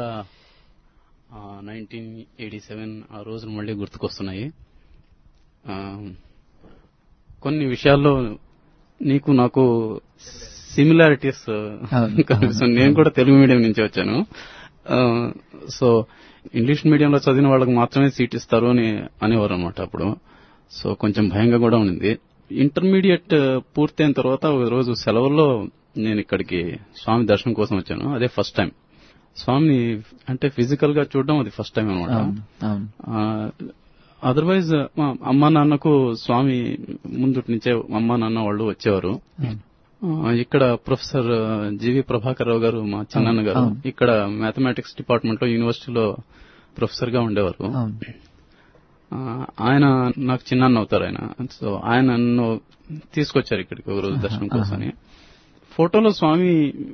నైన్టీన్ ఎయిటీ సెవెన్ ఆ రోజులు మళ్ళీ గుర్తుకొస్తున్నాయి ఆ, కొన్ని విషయాల్లో నీకు నాకు సిమిలారిటీస్ అవును. కనిపిస్తుంది నేను కూడా తెలుగు మీడియం నుంచి వచ్చాను ఆ, సో ఇంగ్లీష్ మీడియంలో చదివిన వాళ్ళకి మాత్రమే సీట్ ఇస్తారు అని అనేవారు అనమాట అప్పుడు సో కొంచెం భయంగా కూడా ఉండింది ఇంటర్మీడియట్ పూర్తయిన తర్వాత ఒక రోజు సెలవుల్లో నేను ఇక్కడికి స్వామి దర్శనం కోసం వచ్చాను అదే ఫస్ట్ టైం స్వామిని అంటే ఫిజికల్ గా చూడడం అది ఫస్ట్ టైం అనమాట అవును అవును అదర్వైజ్ మా అమ్మా నాన్నకు స్వామి ముందుటి నుంచే అమ్మా నాన్న వాళ్ళు వచ్చేవారు ఆ, ఇక్కడ ప్రొఫెసర్ జీవి ప్రభాకర్ రావు గారు మా చిన్నాన్న గారు అవును. ఇక్కడ మ్యాథమెటిక్స్ డిపార్ట్మెంట్ లో యూనివర్సిటీలో ప్రొఫెసర్ గా ఉండేవారు అవును ఆ, ఆయన నాకు చిన్నాన్న అవుతారు ఆయన సో ఆయన నన్ను తీసుకొచ్చారు ఇక్కడికి ఒక రోజు దర్శనం కోసమని ఫోటోలో స్వామి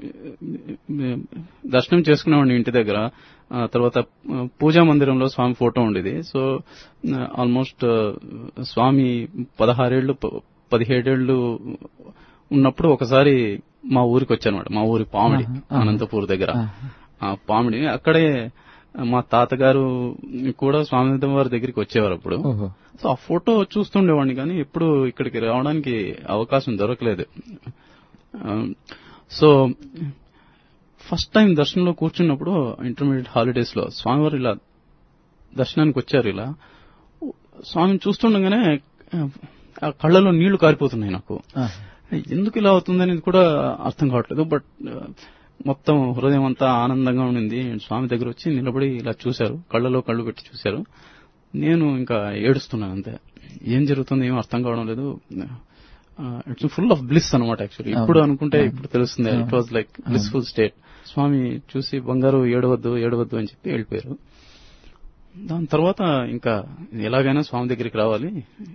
దర్శనం చేసుకునేవాడిని ఇంటి దగ్గర ఆ తర్వాత ఆ, పూజా మందిరంలో స్వామి ఫోటో ఉండేది సో ఆల్మోస్ట్ స్వామి పదహారేళ్లు ప- పదిహేడేళ్లు ఉన్నప్పుడు ఒకసారి మా ఊరికి వచ్చానమాట మా ఊరి పామిడి ఆహా, ఆహా. అనంతపూర్ దగ్గర ఆహా. ఆ పామిడి అక్కడే మా తాతగారు కూడా స్వామి వారి దగ్గరికి వచ్చేవారు అప్పుడు ఓహో సో ఆ ఫోటో చూస్తుండేవాడిని కానీ ఎప్పుడు ఇక్కడికి రావడానికి అవకాశం దొరకలేదు ఆ, సో ఫస్ట్ టైం దర్శనంలో కూర్చున్నప్పుడు ఇంటర్మీడియట్ హాలిడేస్ లో స్వామివారు ఇలా దర్శనానికి వచ్చారు ఇలా స్వామిని చూస్తుండగానే ఆ కళ్ళలో నీళ్లు కారిపోతున్నాయి నాకు ఆహా. ఎందుకు ఇలా అవుతుందనేది కూడా అర్థం కావట్లేదు బట్ ఆ, మొత్తం హృదయం అంతా ఆనందంగా ఉండింది స్వామి దగ్గర వచ్చి నిలబడి ఇలా చూశారు కళ్ళలో కళ్ళు పెట్టి చూశారు నేను ఇంకా ఏడుస్తున్నాను అంతే ఏం జరుగుతుంది ఏం అర్థం కావడం లేదు ఇట్స్ ఫుల్ ఆఫ్ బ్లిస్ అనమాట యాక్చువల్లీ ఇప్పుడు అవును. అనుకుంటే అవును. ఇప్పుడు తెలుస్తుంది ఇట్ అవును. Was like blissful state Swami చూసి బంగారు ఏడవద్దు ఏడవద్దు అని చెప్పి వెళ్ళిపోయారు దాని తర్వాత ఇంకా ఎలాగైనా స్వామి దగ్గరికి రావాలి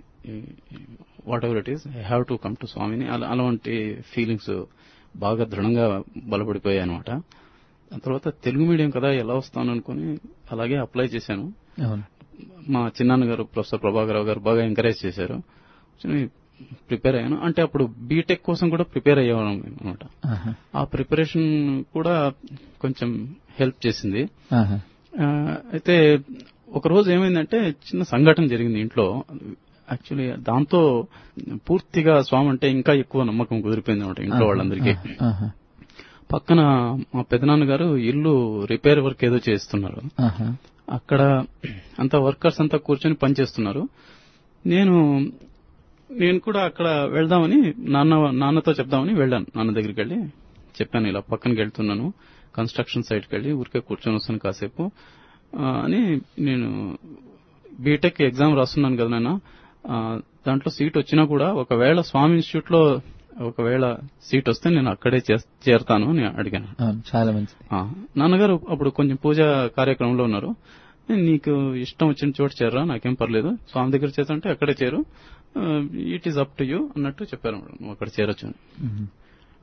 whatever it is I have to come to స్వామిని అలా అలాంటి ఫీలింగ్స్ బాగా దృఢంగా బలపడిపోయాయి అనమాట దాని తర్వాత తెలుగు మీడియం కదా ఎలా వస్తాను అనుకుని అలాగే అప్లై చేశాను అవును మా చిన్నాన్న గారు ప్రొఫెసర్ ప్రభాకర్ రావు గారు బాగా ఎంకరేజ్ చేశారు ప్రిపేర్ అయ్యాను అంటే అప్పుడు బీటెక్ కోసం కూడా ప్రిపేర్ అయ్యేవాళ్ళం అనమాట ఆహా. ఆ ప్రిపరేషన్ కూడా కొంచెం హెల్ప్ చేసింది ఆహా. ఆ, అయితే ఒక రోజు ఏమైందంటే చిన్న సంఘటన జరిగింది ఇంట్లో యాక్చువల్లీ దాంతో పూర్తిగా స్వామి అంటే ఇంకా ఎక్కువ నమ్మకం కుదిరిపోయింది అనమాట ఇంట్లో వాళ్ళందరికీ ఆహా. పక్కన మా పెదనాన్న గారు ఇల్లు రిపేర్ వర్క్ ఏదో చేస్తున్నారు ఆహా. అక్కడ అంతా వర్కర్స్ అంతా కూర్చొని పనిచేస్తున్నారు నేను నేను కూడా అక్కడ వెళ్దామని నాన్న నాన్నతో చెప్దామని వెళ్ళాను నాన్న దగ్గరికి వెళ్ళి చెప్పాను ఇలా పక్కనకి వెళ్తున్నాను కన్స్ట్రక్షన్ సైట్కి వెళ్ళి ఊరికే కూర్చొని వస్తాను కాసేపు ఆ, అని నేను బీటెక్ ఎగ్జామ్ రాస్తున్నాను కదా నాన్న ఆ, దాంట్లో సీట్ వచ్చినా కూడా ఒకవేళ స్వామి ఇన్స్టిట్యూట్ లో ఒకవేళ సీట్ వస్తే నేను అక్కడే చేస్- చేరతాను అని అడిగాను అవును చాలా మంచిది ఆ, నాన్నగారు అప్పుడు కొంచెం పూజ కార్యక్రమంలో ఉన్నారు నీకు ఇష్టం వచ్చిన చోటు చేరరా నాకేం పర్లేదు స్వామి దగ్గర చేరంటే అక్కడే చేరు it is up to you అన్నట్టు చెప్పారు మేడం నువ్వు అక్కడ చేరొచ్చు అని. మ్మ్.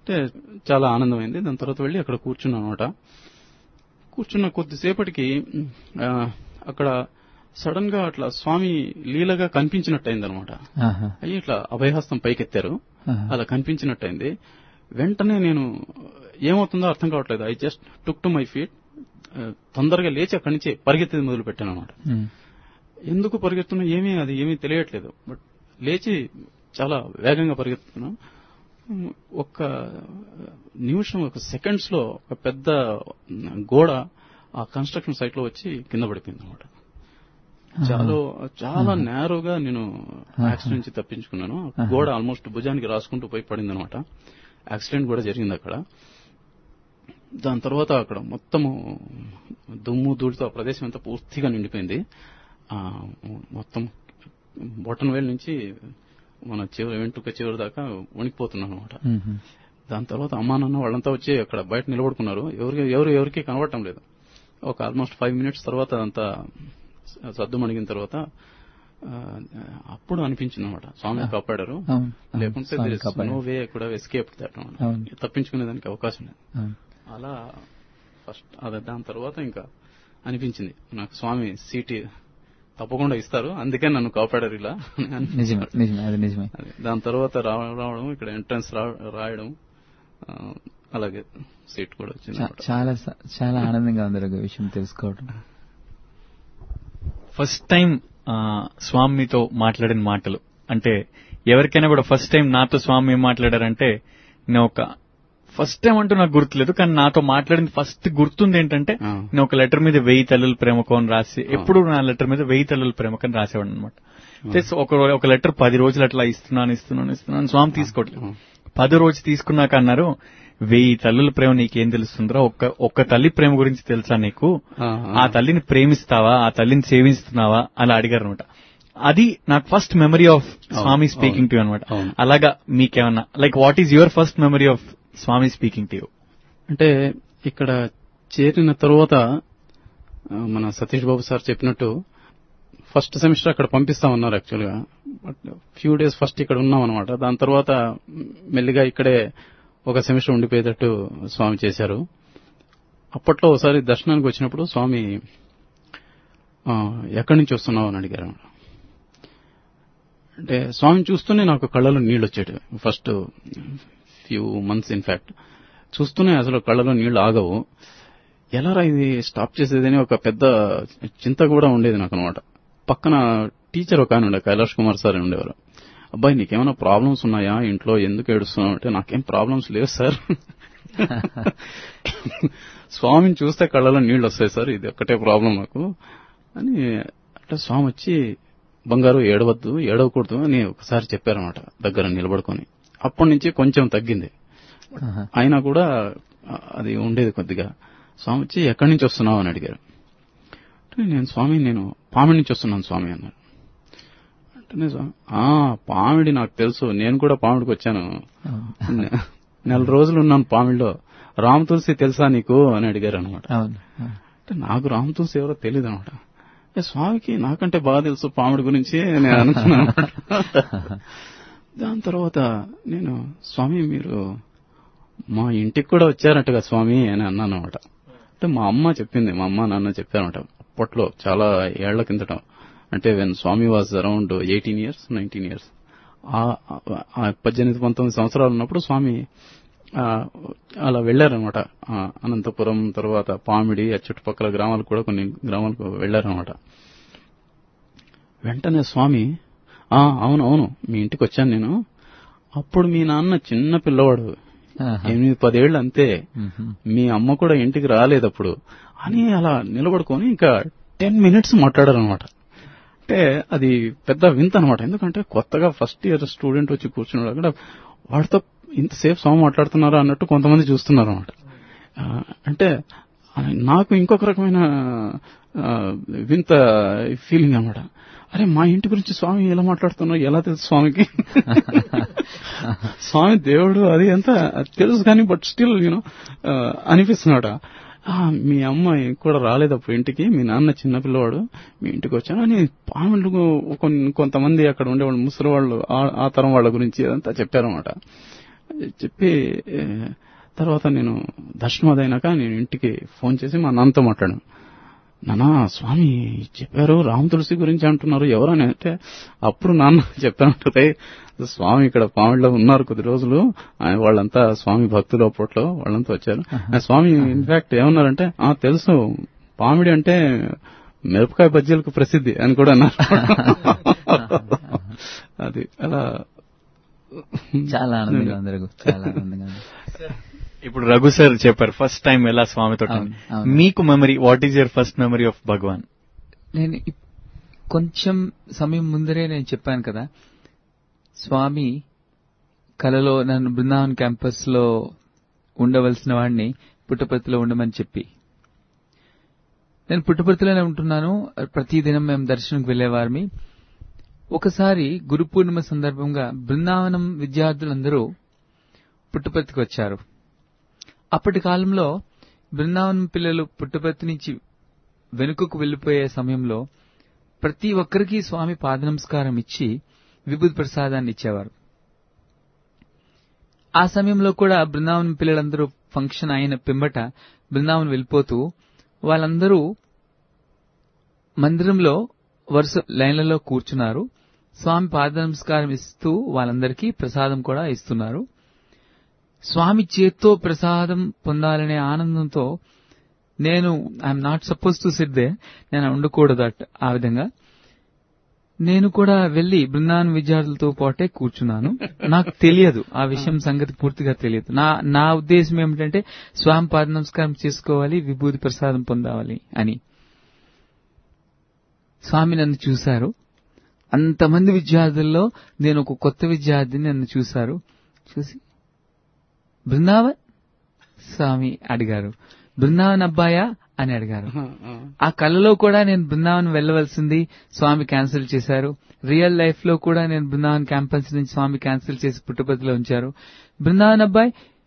అంటే చాలా ఆనందమైంది దాని తర్వాత వెళ్ళి అక్కడ కూర్చున్నాను అనమాట కూర్చున్న కొద్దిసేపటికి ఆ, అక్కడ సడన్ గా అట్లా స్వామి లీలగా కనిపించినట్టు అయింది అనమాట ఆహా. అయ్యి ఇట్లా అభయహస్తం పైకెత్తారు ఆహా. అలా కనిపించినట్టయింది వెంటనే నేను ఏమవుతుందో అర్థం కావట్లేదు I just took to my feet తొందరగా లేచి అక్కడి నుంచి పరిగెత్తేది మొదలు పెట్టాను అనమాట ఉమ్. ఎందుకు పరిగెత్తున్నా ఏమీ అది ఏమీ తెలియట్లేదు బట్ లేచి చాలా వేగంగా పరిగెత్తుతున్నా ఉమ్, ఒక్క నిమిషం ఒక సెకండ్స్ లో ఒక పెద్ద గోడ ఆ కన్స్ట్రక్షన్ సైట్ లో వచ్చి కింద పడిపోయింది అనమాట చాలా చాలా నేరోగా నేను యాక్సిడెంట్ నుంచి తప్పించుకున్నాను ఆ గోడ ఆల్మోస్ట్ భుజానికి రాసుకుంటూ పోయి పడింది అనమాట యాక్సిడెంట్ కూడా జరిగింది అక్కడ దాని తర్వాత అక్కడ మొత్తము దుమ్ము ధూళితో ఆ ప్రదేశం అంతా పూర్తిగా నిండిపోయింది ఆ మొత్తం బొట్టన వేలు నుంచి మన చివరి వెంట్రుక చివరి దాకా వణికిపోతున్నాను అనమాట ఉమ్. దాని తర్వాత అమ్మా నాన్న వాళ్ళంతా వచ్చి అక్కడ బయట నిలబడుకున్నారు ఎవరికి ఎవరు ఎవరికి కనబడటం లేదు ఒక ఆల్మోస్ట్ ఫైవ్ మినిట్స్ తర్వాత అదంతా సద్దు మణిగిన తర్వాత ఆ, అప్పుడు అనిపించింది అనమాట స్వామి కాపాడారు అవును. లేకుంటే స్వామి కాపాడారు. నో వే కూడా ఎస్కేప్ దట్ అవును. తప్పించుకునే దానికి అవకాశం లేదు అవును. అలా ఫస్ట్ అదే దాని తర్వాత ఇంకా అనిపించింది నాకు స్వామి సీటీ తప్పకుండా ఇస్తారు అందుకే నన్ను కాపాడారు ఇలా అని నిజమే నిజమే అది నిజమే అదే. దాని తర్వాత రా- రావడం ఇక్కడ ఎంట్రన్స్ రాయడం ఆ, అలాగే సీట్ కూడా వచ్చింది చా- చాలా స- చాలా ఆనందంగా ఉంది రఘు ఈ విషయం తెలుసుకోవడం ఫస్ట్ టైం ఆ, స్వామితో మాట్లాడిన మాటలు అంటే ఎవరికైనా కూడా ఫస్ట్ టైం నాతో స్వామి ఏం మాట్లాడారంటే నేను ఒక ఫస్ట్ టైం అంటూ నాకు గుర్తులేదు కానీ నాతో మాట్లాడింది ఫస్ట్ గుర్తుంది ఏంటంటే ఆ. నేను ఒక లెటర్ మీద వెయ్యి తల్లుల ప్రేమకో అని రాసి ఎప్పుడు నా లెటర్ మీద వెయ్యి తల్లుల ప్రేమకో అని రాసేవాడు అనమాట ఒక ఒక లెటర్ పది రోజులు అట్లా ఇస్తున్నాను ఇస్తున్నాను ఇస్తున్నాను స్వామి తీసుకోవట్లేదు పదో రోజు తీసుకున్నాక అన్నారు వెయ్యి తల్లుల ప్రేమ నీకేం తెలుస్తుందిరా ఒక్క ఒక్క తల్లి ప్రేమ గురించి తెలుసా నీకు ఆ, ఆ తల్లిని ప్రేమిస్తావా ఆ తల్లిని సేవిస్తున్నావా అలా అడిగారు అనమాట అది నాకు first memory of Swami speaking to అనమాట అవును. అలాగా మీకేమన్నా like what is your first memory of Swami speaking to you అంటే ఇక్కడ చేరిన తర్వాత ఆ, మన సతీష్ బాబు సార్ చెప్పినట్టు ఫస్ట్ సెమిస్టర్ అక్కడ పంపిస్తా ఉన్నారు యాక్చువల్ గా బట్ ఫ్యూ డేస్ ఫస్ట్ ఇక్కడ ఉన్నాం అనమాట దాని తర్వాత మెల్లిగా ఇక్కడే ఒక సెమిస్టర్ ఉండిపోయేటట్టు స్వామి చేశారు అప్పట్లో ఒకసారి దర్శనానికి వచ్చినప్పుడు స్వామి ఆ, ఎక్కడి నుంచి వస్తున్నావు అని అడిగారు అంటే స్వామిని చూస్తూనే నాకు కళ్ళలో నీళ్ళు వచ్చేటివి ఫస్ట్ ఫ్యూ మంత్స్ ఇన్ఫాక్ట్ చూస్తూనే అసలు కళ్ళలో నీళ్లు ఆగవు ఎలారా ఇది స్టాప్ చేసేదని ఒక పెద్ద చింత కూడా ఉండేది నాకు అనమాట పక్కన టీచర్ ఒక ఆయన ఉండే కైలాష్ కుమార్ సార్ అని ఉండేవారు అబ్బాయి నీకేమైనా ప్రాబ్లమ్స్ ఉన్నాయా ఇంట్లో ఎందుకు ఏడుస్తున్నావు అంటే నాకేం ప్రాబ్లమ్స్ లేవు సార్ స్వామిని చూస్తే కళ్ళలో నీళ్లు వస్తాయి సార్ ఇది ఒక్కటే ప్రాబ్లం నాకు అని అంటే స్వామి వచ్చి బంగారు ఏడవద్దు ఏడవకూడదు అని ఒకసారి చెప్పారన్నమాట దగ్గర నిలబడుకొని అప్పటి నుంచి కొంచెం తగ్గింది ఆహా. అయినా కూడా ఆ, అది ఉండేది కొద్దిగా స్వామి వచ్చి ఎక్కడి నుంచి వస్తున్నావు అని అడిగారు అంటే నేను స్వామి నేను పామిడి నుంచి వస్తున్నాను స్వామి అన్నారు అంటే స్వామి "ఆ, పామిడి నాకు తెలుసు నేను కూడా పామిడికి వచ్చాను నె- నెల రోజులు ఉన్నాను పామిడిలో రామ్ తులసి తెలుసా నీకు అని అడిగారు అనమాట అవును అవును. అంటే నాకు రామ్ తులసి ఎవరో తెలియదు అనమాట స్వామికి నాకంటే బాగా తెలుసు పాముడి గురించి నేను అనుకున్నాను అన్నమాట. దాని తర్వాత నేను స్వామి మీరు మా ఇంటికి కూడా వచ్చారటగా స్వామి అని అన్నాను అనమాట అంటే మా అమ్మ చెప్పింది మా అమ్మ నాన్న చెప్పారన్నమాట అప్పట్లో చాలా ఏళ్ల కిందట అంటే when Swami was around eighteen years nineteen years ఆ పద్దెనిమిది పంతొమ్మిది సంవత్సరాలు ఉన్నప్పుడు స్వామి ఆ, అలా వెళ్లారనమాట అనంతపురం తర్వాత పామిడి ఆ చుట్టుపక్కల గ్రామాలకు కూడా కొన్ని గ్రామాలకు వెళ్లారనమాట వెంటనే స్వామి ఆ అవును అవును మీ ఇంటికి వచ్చాను నేను అప్పుడు మీ నాన్న చిన్న పిల్లవాడు ఆహా. ఎనిమిది పదేళ్లు అంతే మ్మ్. మీ అమ్మ కూడా ఇంటికి రాలేదు అప్పుడు అని అలా నిలబడుకొని ఇంకా టెన్ మినిట్స్ మాట్లాడారనమాట అంటే అది పెద్ద వింత అనమాట ఎందుకంటే కొత్తగా ఫస్ట్ ఇయర్ స్టూడెంట్ వచ్చి కూర్చున్నాడు అక్కడ వాడితో ఇంతసేపు స్వామి మాట్లాడుతున్నారా అన్నట్టు కొంతమంది చూస్తున్నారు అనమాట అంటే ఆ, నాకు ఇంకొక రకమైన ఆ, వింత ఫీలింగ్ అనమాట అరే మా ఇంటి గురించి స్వామి ఎలా మాట్లాడుతున్నావు ఎలా తెలుసు స్వామికి స్వామి దేవుడు అది ఎంత తెలుసు కానీ బట్ స్టిల్ యూనో అనిపిస్తున్నాడు ఆ, మీ అమ్మ కూడా రాలేదు అప్పుడు ఇంటికి మీ నాన్న చిన్నపిల్లవాడు మీ ఇంటికి వచ్చాను అని పాములు కొన్ని కొంతమంది అక్కడ ఉండేవాళ్ళు ముసలి వాళ్ళు ఆ- ఆ తరం వాళ్ళ గురించి అదంతా చెప్పారన్నమాట చెప్పి ఏ, తర్వాత నేను దర్శనం అదైనాక నేను ఇంటికి ఫోన్ చేసి మా నాన్నతో మాట్లాడాను నానా స్వామి చెప్పారు రామ తులసి గురించి అంటున్నారు ఎవరని అంటే అప్పుడు నాన్న చెప్పానంటే స్వామి ఇక్కడ పామిడిలో ఉన్నారు కొద్ది రోజులు ఆయన వాళ్ళంతా స్వామి భక్తులు అప్పట్లో వాళ్ళంతా వచ్చారు ఆ స్వామి ఇన్ఫాక్ట్ ఏమన్నారంటే ఆ తెలుసు పామిడి అంటే మిరపకాయ బజ్జీలకు ప్రసిద్ధి అని కూడా అన్నారు అది అలా చాలా ఆనందంగా ఉంది రఘు చాలా ఆనందంగా ఉంది ఇప్పుడు రఘు సార్ చెప్పారు ఫస్ట్ టైం ఎలా స్వామితో అవును, అవును. మీకు memory what is your first memory of Bhagavan నేను ఇప్- కొంచెం సమయం ముందరే నేను చెప్పాను కదా స్వామి కలలో నన్ను బృందావన్ క్యాంపస్ లో ఉండవలసిన వాడిని పుట్టపర్తిలో ఉండమని చెప్పి నేను పుట్టపర్తిలోనే ఉంటున్నాను ప్రతిదినం మేము దర్శనంకి వెళ్లేవారిమి ఒకసారి గురు పూర్ణిమ సందర్భంగా బృందావనం విద్యార్థులందరూ పుట్టపర్తికి వచ్చారు అప్పటి కాలంలో బృందావనం పిల్లలు పుట్టపర్తి నుంచి వెనుకకు వెళ్లిపోయే సమయంలో ప్రతి ఒక్కరికి స్వామి పాద నమస్కారం ఇచ్చి విభూతి ప్రసాదాన్ని ఇచ్చేవారు ఆ సమయంలో కూడా బృందావనం పిల్లలందరూ ఫంక్షన్ అయిన పిమ్మట బృందావనం వెళ్ళిపోతూ వాళ్ళందరూ మందిరంలో వరుస లైన్లలో కూర్చున్నారు స్వామి పాద నమస్కారం ఇస్తూ వాళ్ళందరికీ ప్రసాదం కూడా ఇస్తున్నారు స్వామి చేత్తో ప్రసాదం పొందాలనే ఆనందంతో నేను I'm not suppose to sit there నేను ఉండకూడదు అట్ ఆ విధంగా నేను కూడా వెళ్లి బృందావన విద్యార్థులతో పాటే కూర్చున్నాను నాకు తెలియదు ఆ విషయం సంగతి పూర్తిగా తెలియదు నా నా ఉద్దేశం ఏమిటంటే స్వామి పాద నమస్కారం చేసుకోవాలి విభూతి ప్రసాదం పొందాలి అని స్వామి నన్ను చూశారు అంతమంది విద్యార్థుల్లో నేను ఒక కొత్త విద్యార్థిని నన్ను చూశారు చూసి బృందావన్ స్వామి అడిగారు బృందావన్ అబ్బాయా అని అడిగారు ఆ కళలో కూడా నేను బృందావన్ వెళ్ళవలసింది స్వామి క్యాన్సిల్ చేశారు రియల్ లైఫ్ లో కూడా నేను బృందావన్ క్యాంపస్ నుంచి స్వామి క్యాన్సిల్ చేసి పుట్టపర్తిలో ఉంచారు బృందావన్ అబ్బాయి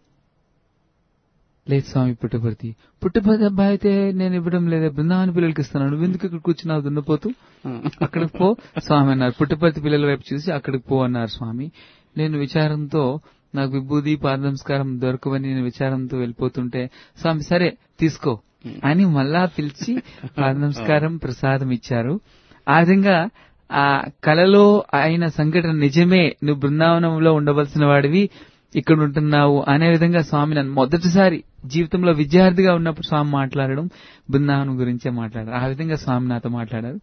లేదు స్వామి పుట్టపర్తి పుట్టపర్తి అబ్బాయి అయితే నేను ఇవ్వడం లేదే బృందావన పిల్లలకి ఇస్తున్నాను నువ్వు ఎందుకు ఇక్కడ కూర్చున్నావు దున్నపోతూ అక్కడికి పో స్వామి అన్నారు పుట్టపర్తి పిల్లల వైపు చూసి అక్కడికి పో అన్నారు స్వామి నేను విచారంతో నాకు విభూది పాద నమస్కారం దొరకవని నేను విచారంతో వెళ్ళిపోతుంటే స్వామి సరే తీసుకో అని మళ్ళా పిలిచి పాద నమస్కారం ప్రసాదం ఇచ్చారు ఆ విధంగా ఆ కలలో అయిన సంఘటన నిజమే నువ్వు బృందావనంలో ఉండవలసిన వాడివి ఇక్కడ ఉంటున్నావు అనే విధంగా స్వామి నన్ను మొదటిసారి జీవితంలో విద్యార్థిగా ఉన్నప్పుడు స్వామి మాట్లాడడం బృందావనం గురించే మాట్లాడారు ఆ విధంగా స్వామి నాతో మాట్లాడారు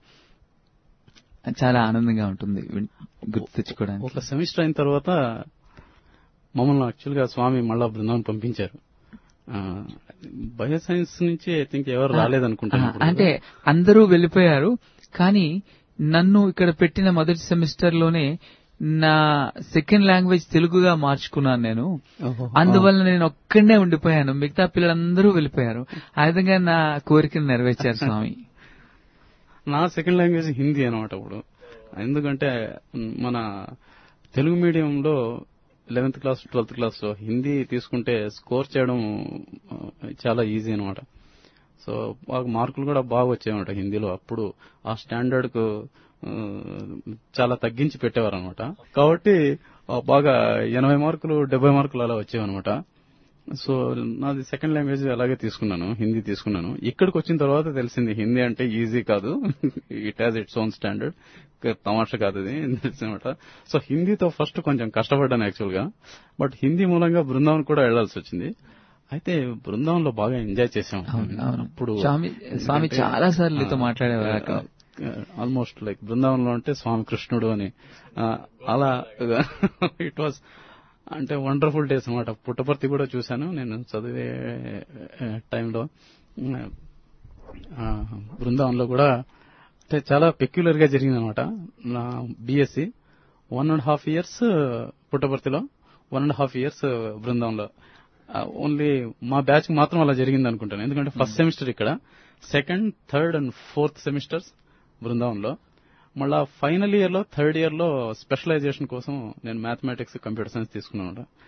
చాలా ఆనందంగా ఉంటుంది విన్- గుర్తు తెచ్చుకోవడానికి ఒక సెమిస్టర్ అయిన తర్వాత మమ్మల్ని యాక్చువల్ గా స్వామి మళ్ళా బృందావనం పంపించారు బయో సైన్స్ నుంచి ఐ థింక్ ఎవరు రాలేదనుకుంటాను ఆ, ఇప్పుడు. అంటే అందరూ వెళ్ళిపోయారు కానీ నన్ను ఇక్కడ పెట్టిన మొదటి సెమిస్టర్ లోనే నా సెకండ్ లాంగ్వేజ్ తెలుగుగా మార్చుకున్నాను నేను ఓహో. అందువల్ల నేను ఒక్కడే ఉండిపోయాను మిగతా పిల్లలందరూ వెళ్ళిపోయారు ఆ విధంగా నా కోరికను నెరవేర్చారు స్వామి నా సెకండ్ లాంగ్వేజ్ హిందీ అనమాట ఇప్పుడు ఎందుకంటే మ్, మన తెలుగు మీడియంలో లెవెన్త్ క్లాస్ ట్వెల్త్ క్లాస్ లో హిందీ తీసుకుంటే స్కోర్ చేయడం ఆ, చాలా ఈజీ అనమాట సో బాగా మార్కులు కూడా బాగా వచ్చాయన్నమాట హిందీలో అప్పుడు ఆ స్టాండర్డ్ కు ఆ, చాలా తగ్గించి పెట్టేవారు అనమాట కాబట్టి ఆ, బాగా ఎనభై మార్కులు డెబ్బై మార్కులు అలా వచ్చేవన్నమాట సో నాది సెకండ్ లాంగ్వేజ్ అలాగే తీసుకున్నాను హిందీ తీసుకున్నాను ఇక్కడికి వచ్చిన తర్వాత తెలిసింది హిందీ అంటే ఈజీ కాదు it has its own standard తమాషా కాదు ఇది తెలిసిందన్నమాట సో హిందీతో ఫస్ట్ కొంచెం కష్టపడ్డాను యాక్చువల్ గా బట్ హిందీ మూలంగా బృందావన్ కూడా వెళ్లాల్సి వచ్చింది అయితే బృందావన్ లో బాగా ఎంజాయ్ చేసాం అవును, అవును. అప్పుడు స్వామి స్వామి చాలా సార్లు నీతో మాట్లాడేవారు అక్కడ. ఆల్మోస్ట్ లైక్ బృందావనంలో అంటే స్వామి కృష్ణుడు అని ఆ, అలా ఇట్ వాస్ అంటే వండర్ఫుల్ డేస్ అనమాట పుట్టపర్తి కూడా చూశాను నేను చదివే ఆ, టైంలో ఆ, బృందావనంలో కూడా అంటే చాలా పెక్యులర్ గా జరిగింది అనమాట నా BSc one and half years పుట్టపర్తిలో వన్ అండ్ హాఫ్ ఇయర్స్ బృందావనంలో ఓన్లీ మా బ్యాచ్ మాత్రం అలా జరిగింది అనుకుంటాను ఎందుకంటే ఫస్ట్ సెమిస్టర్ ఇక్కడ second third and fourth semesters బృందావనంలో మళ్ళా ఫైనల్ ఇయర్ లో థర్డ్ ఇయర్ లో స్పెషలైజేషన్ కోసం నేను మ్యాథమెటిక్స్ కంప్యూటర్ సైన్స్ తీసుకున్నాను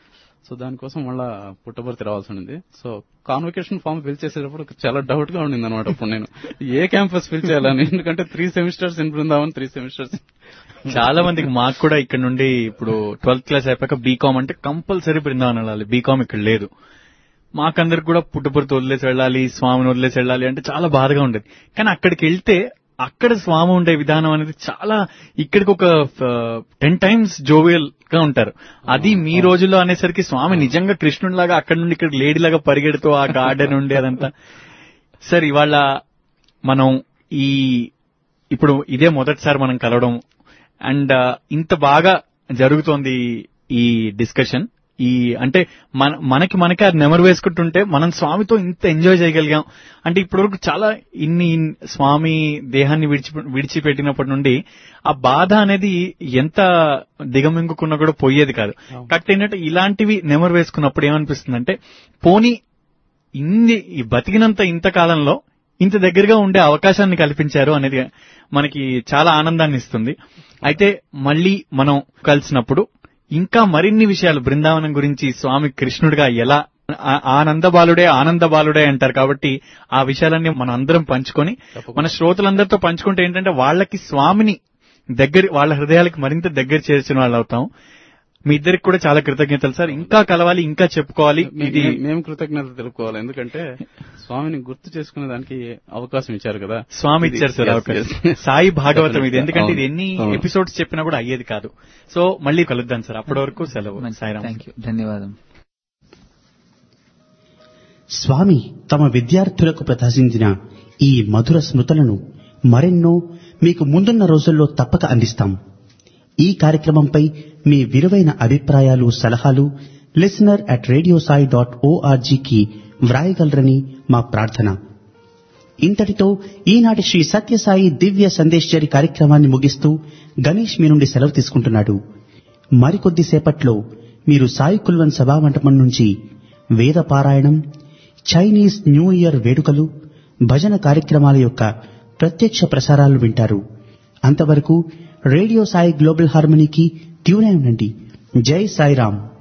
సో దానికోసం మళ్ళా పుట్టపర్తి రావాల్సి ఉండింది సో కాన్వకేషన్ ఫామ్ ఫిల్ చేసేటప్పుడు చాలా డౌట్ గా ఉండింది అనమాట అప్పుడు నేను ఏ క్యాంపస్ ఫిల్ చేయాలని ఎందుకంటే three semesters in Brindavan three semesters చాలా మందికి మాకు కూడా ఇక్కడ నుండి ఇప్పుడు ట్వెల్త్ క్లాస్ అయిపోయాక బీకామ్ అంటే కంపల్సరీ బృందావనం వెళ్ళాలి బీకామ్ ఇక్కడ లేదు మాకందరికి కూడా పుట్టుపుర్తి వదిలేసి వెళ్ళాలి స్వామిని వదిలేసి వెళ్ళాలి అంటే చాలా బాధగా ఉండేది కానీ అక్కడికి వెళ్తే అక్కడ స్వామి ఉండే విధానం అనేది చాలా ఇక్కడికి ఒక టెన్ టైమ్స్ జోవియల్ గా ఉంటారు అది మీ రోజుల్లో అనేసరికి స్వామి నిజంగా కృష్ణుడిలాగా అక్కడ నుండి ఇక్కడ లేడీలాగా పరిగెడుతూ ఆ గార్డెన్ ఉండి అదంతా సార్ ఇవాళ మనం ఈ ఇప్పుడు ఇదే మొదటిసారి మనం కలవడం అండ్ ఇంత బాగా జరుగుతోంది ఈ డిస్కషన్ ఈ అంటే మన మనకి మనకి అది నెమరు వేసుకుంటుంటే మనం స్వామితో ఇంత ఎంజాయ్ చేయగలిగాం అంటే ఇప్పటివరకు చాలా ఇన్ని స్వామి దేహాన్ని విడిచి విడిచిపెట్టినప్పటి నుండి ఆ బాధ అనేది ఎంత దిగమింగుకున్నా కూడా పోయేది కాదు కాకపోతే ఏంటంటే ఇలాంటివి నెమరు వేసుకున్నప్పుడు ఏమనిపిస్తుందంటే పోనీ ఇన్ని ఈ బతికినంత ఇంత కాలంలో ఇంత దగ్గరగా ఉండే అవకాశాన్ని కల్పించారు అనేది మనకి చాలా ఆనందాన్ని ఇస్తుంది అయితే మళ్ళీ మనం కలిసినప్పుడు ఇంకా మరిన్ని విషయాలు బృందావనం గురించి స్వామి కృష్ణుడిగా ఎలా ఆ- ఆనంద బాలుడే ఆనంద బాలుడే అంటారు కాబట్టి ఆ విషయాలన్నీ మనం అందరం పంచుకొని మన శ్రోతలందరితో పంచుకుంటే ఏంటంటే వాళ్ళకి స్వామిని దగ్గర వాళ్ళ హృదయాలకు మరింత దగ్గర చేర్చిన వాళ్ళు అవుతాం మీ ఇద్దరికి కూడా చాలా కృతజ్ఞతలు సార్ ఇంకా కలవాలి ఇంకా చెప్పుకోవాలి ఇది మే- మేము కృతజ్ఞత తెలుపుకోవాలి ఎందుకంటే స్వామిని గుర్తు చేసుకునే దానికి అవకాశం ఇచ్చారు కదా స్వామి ఇది- ఇచ్చారు సార్ yes, అవకాశం yes. సాయి భాగవతం ఇది ఎందుకంటే ఇది అవును, ఎన్ని అవును. ఎపిసోడ్స్ చెప్పినా కూడా అయ్యేది కాదు సో మళ్ళీ కలుద్దాం సార్ అప్పటి వరకు సెలవు సాయిరామ్ థ్యాంక్ యూ ధన్యవాదం స్వామి తమ విద్యార్థులకు ప్రదర్శించిన ఈ మధుర స్మృతులను మరెన్నో మీకు ముందున్న రోజుల్లో తప్పక అందిస్తాం ఈ కార్యక్రమంపై మీ విలువైన అభిప్రాయాలు సలహాలు listener at radio Sai dot ఓఆర్జీకి వ్రాయగలరని మా ప్రార్థన ఇంతటితో ఈనాటి శ్రీ సత్యసాయి దివ్య సందేశ్చరి కార్యక్రమాన్ని ముగిస్తూ గణేష్ మీ నుండి సెలవు తీసుకుంటున్నాడు మరికొద్ది సేపట్లో మీరు సాయి కుల్వన్ సభామంటపం నుంచి వేద పారాయణం చైనీస్ న్యూ ఇయర్ వేడుకలు భజన కార్యక్రమాల యొక్క ప్రత్యక్ష ప్రసారాలు వింటారు అంతవరకు రేడియో సాయి గ్లోబల్ హార్మనీకి ట్యూన్ అయి ఉండండి జై సాయిరామ్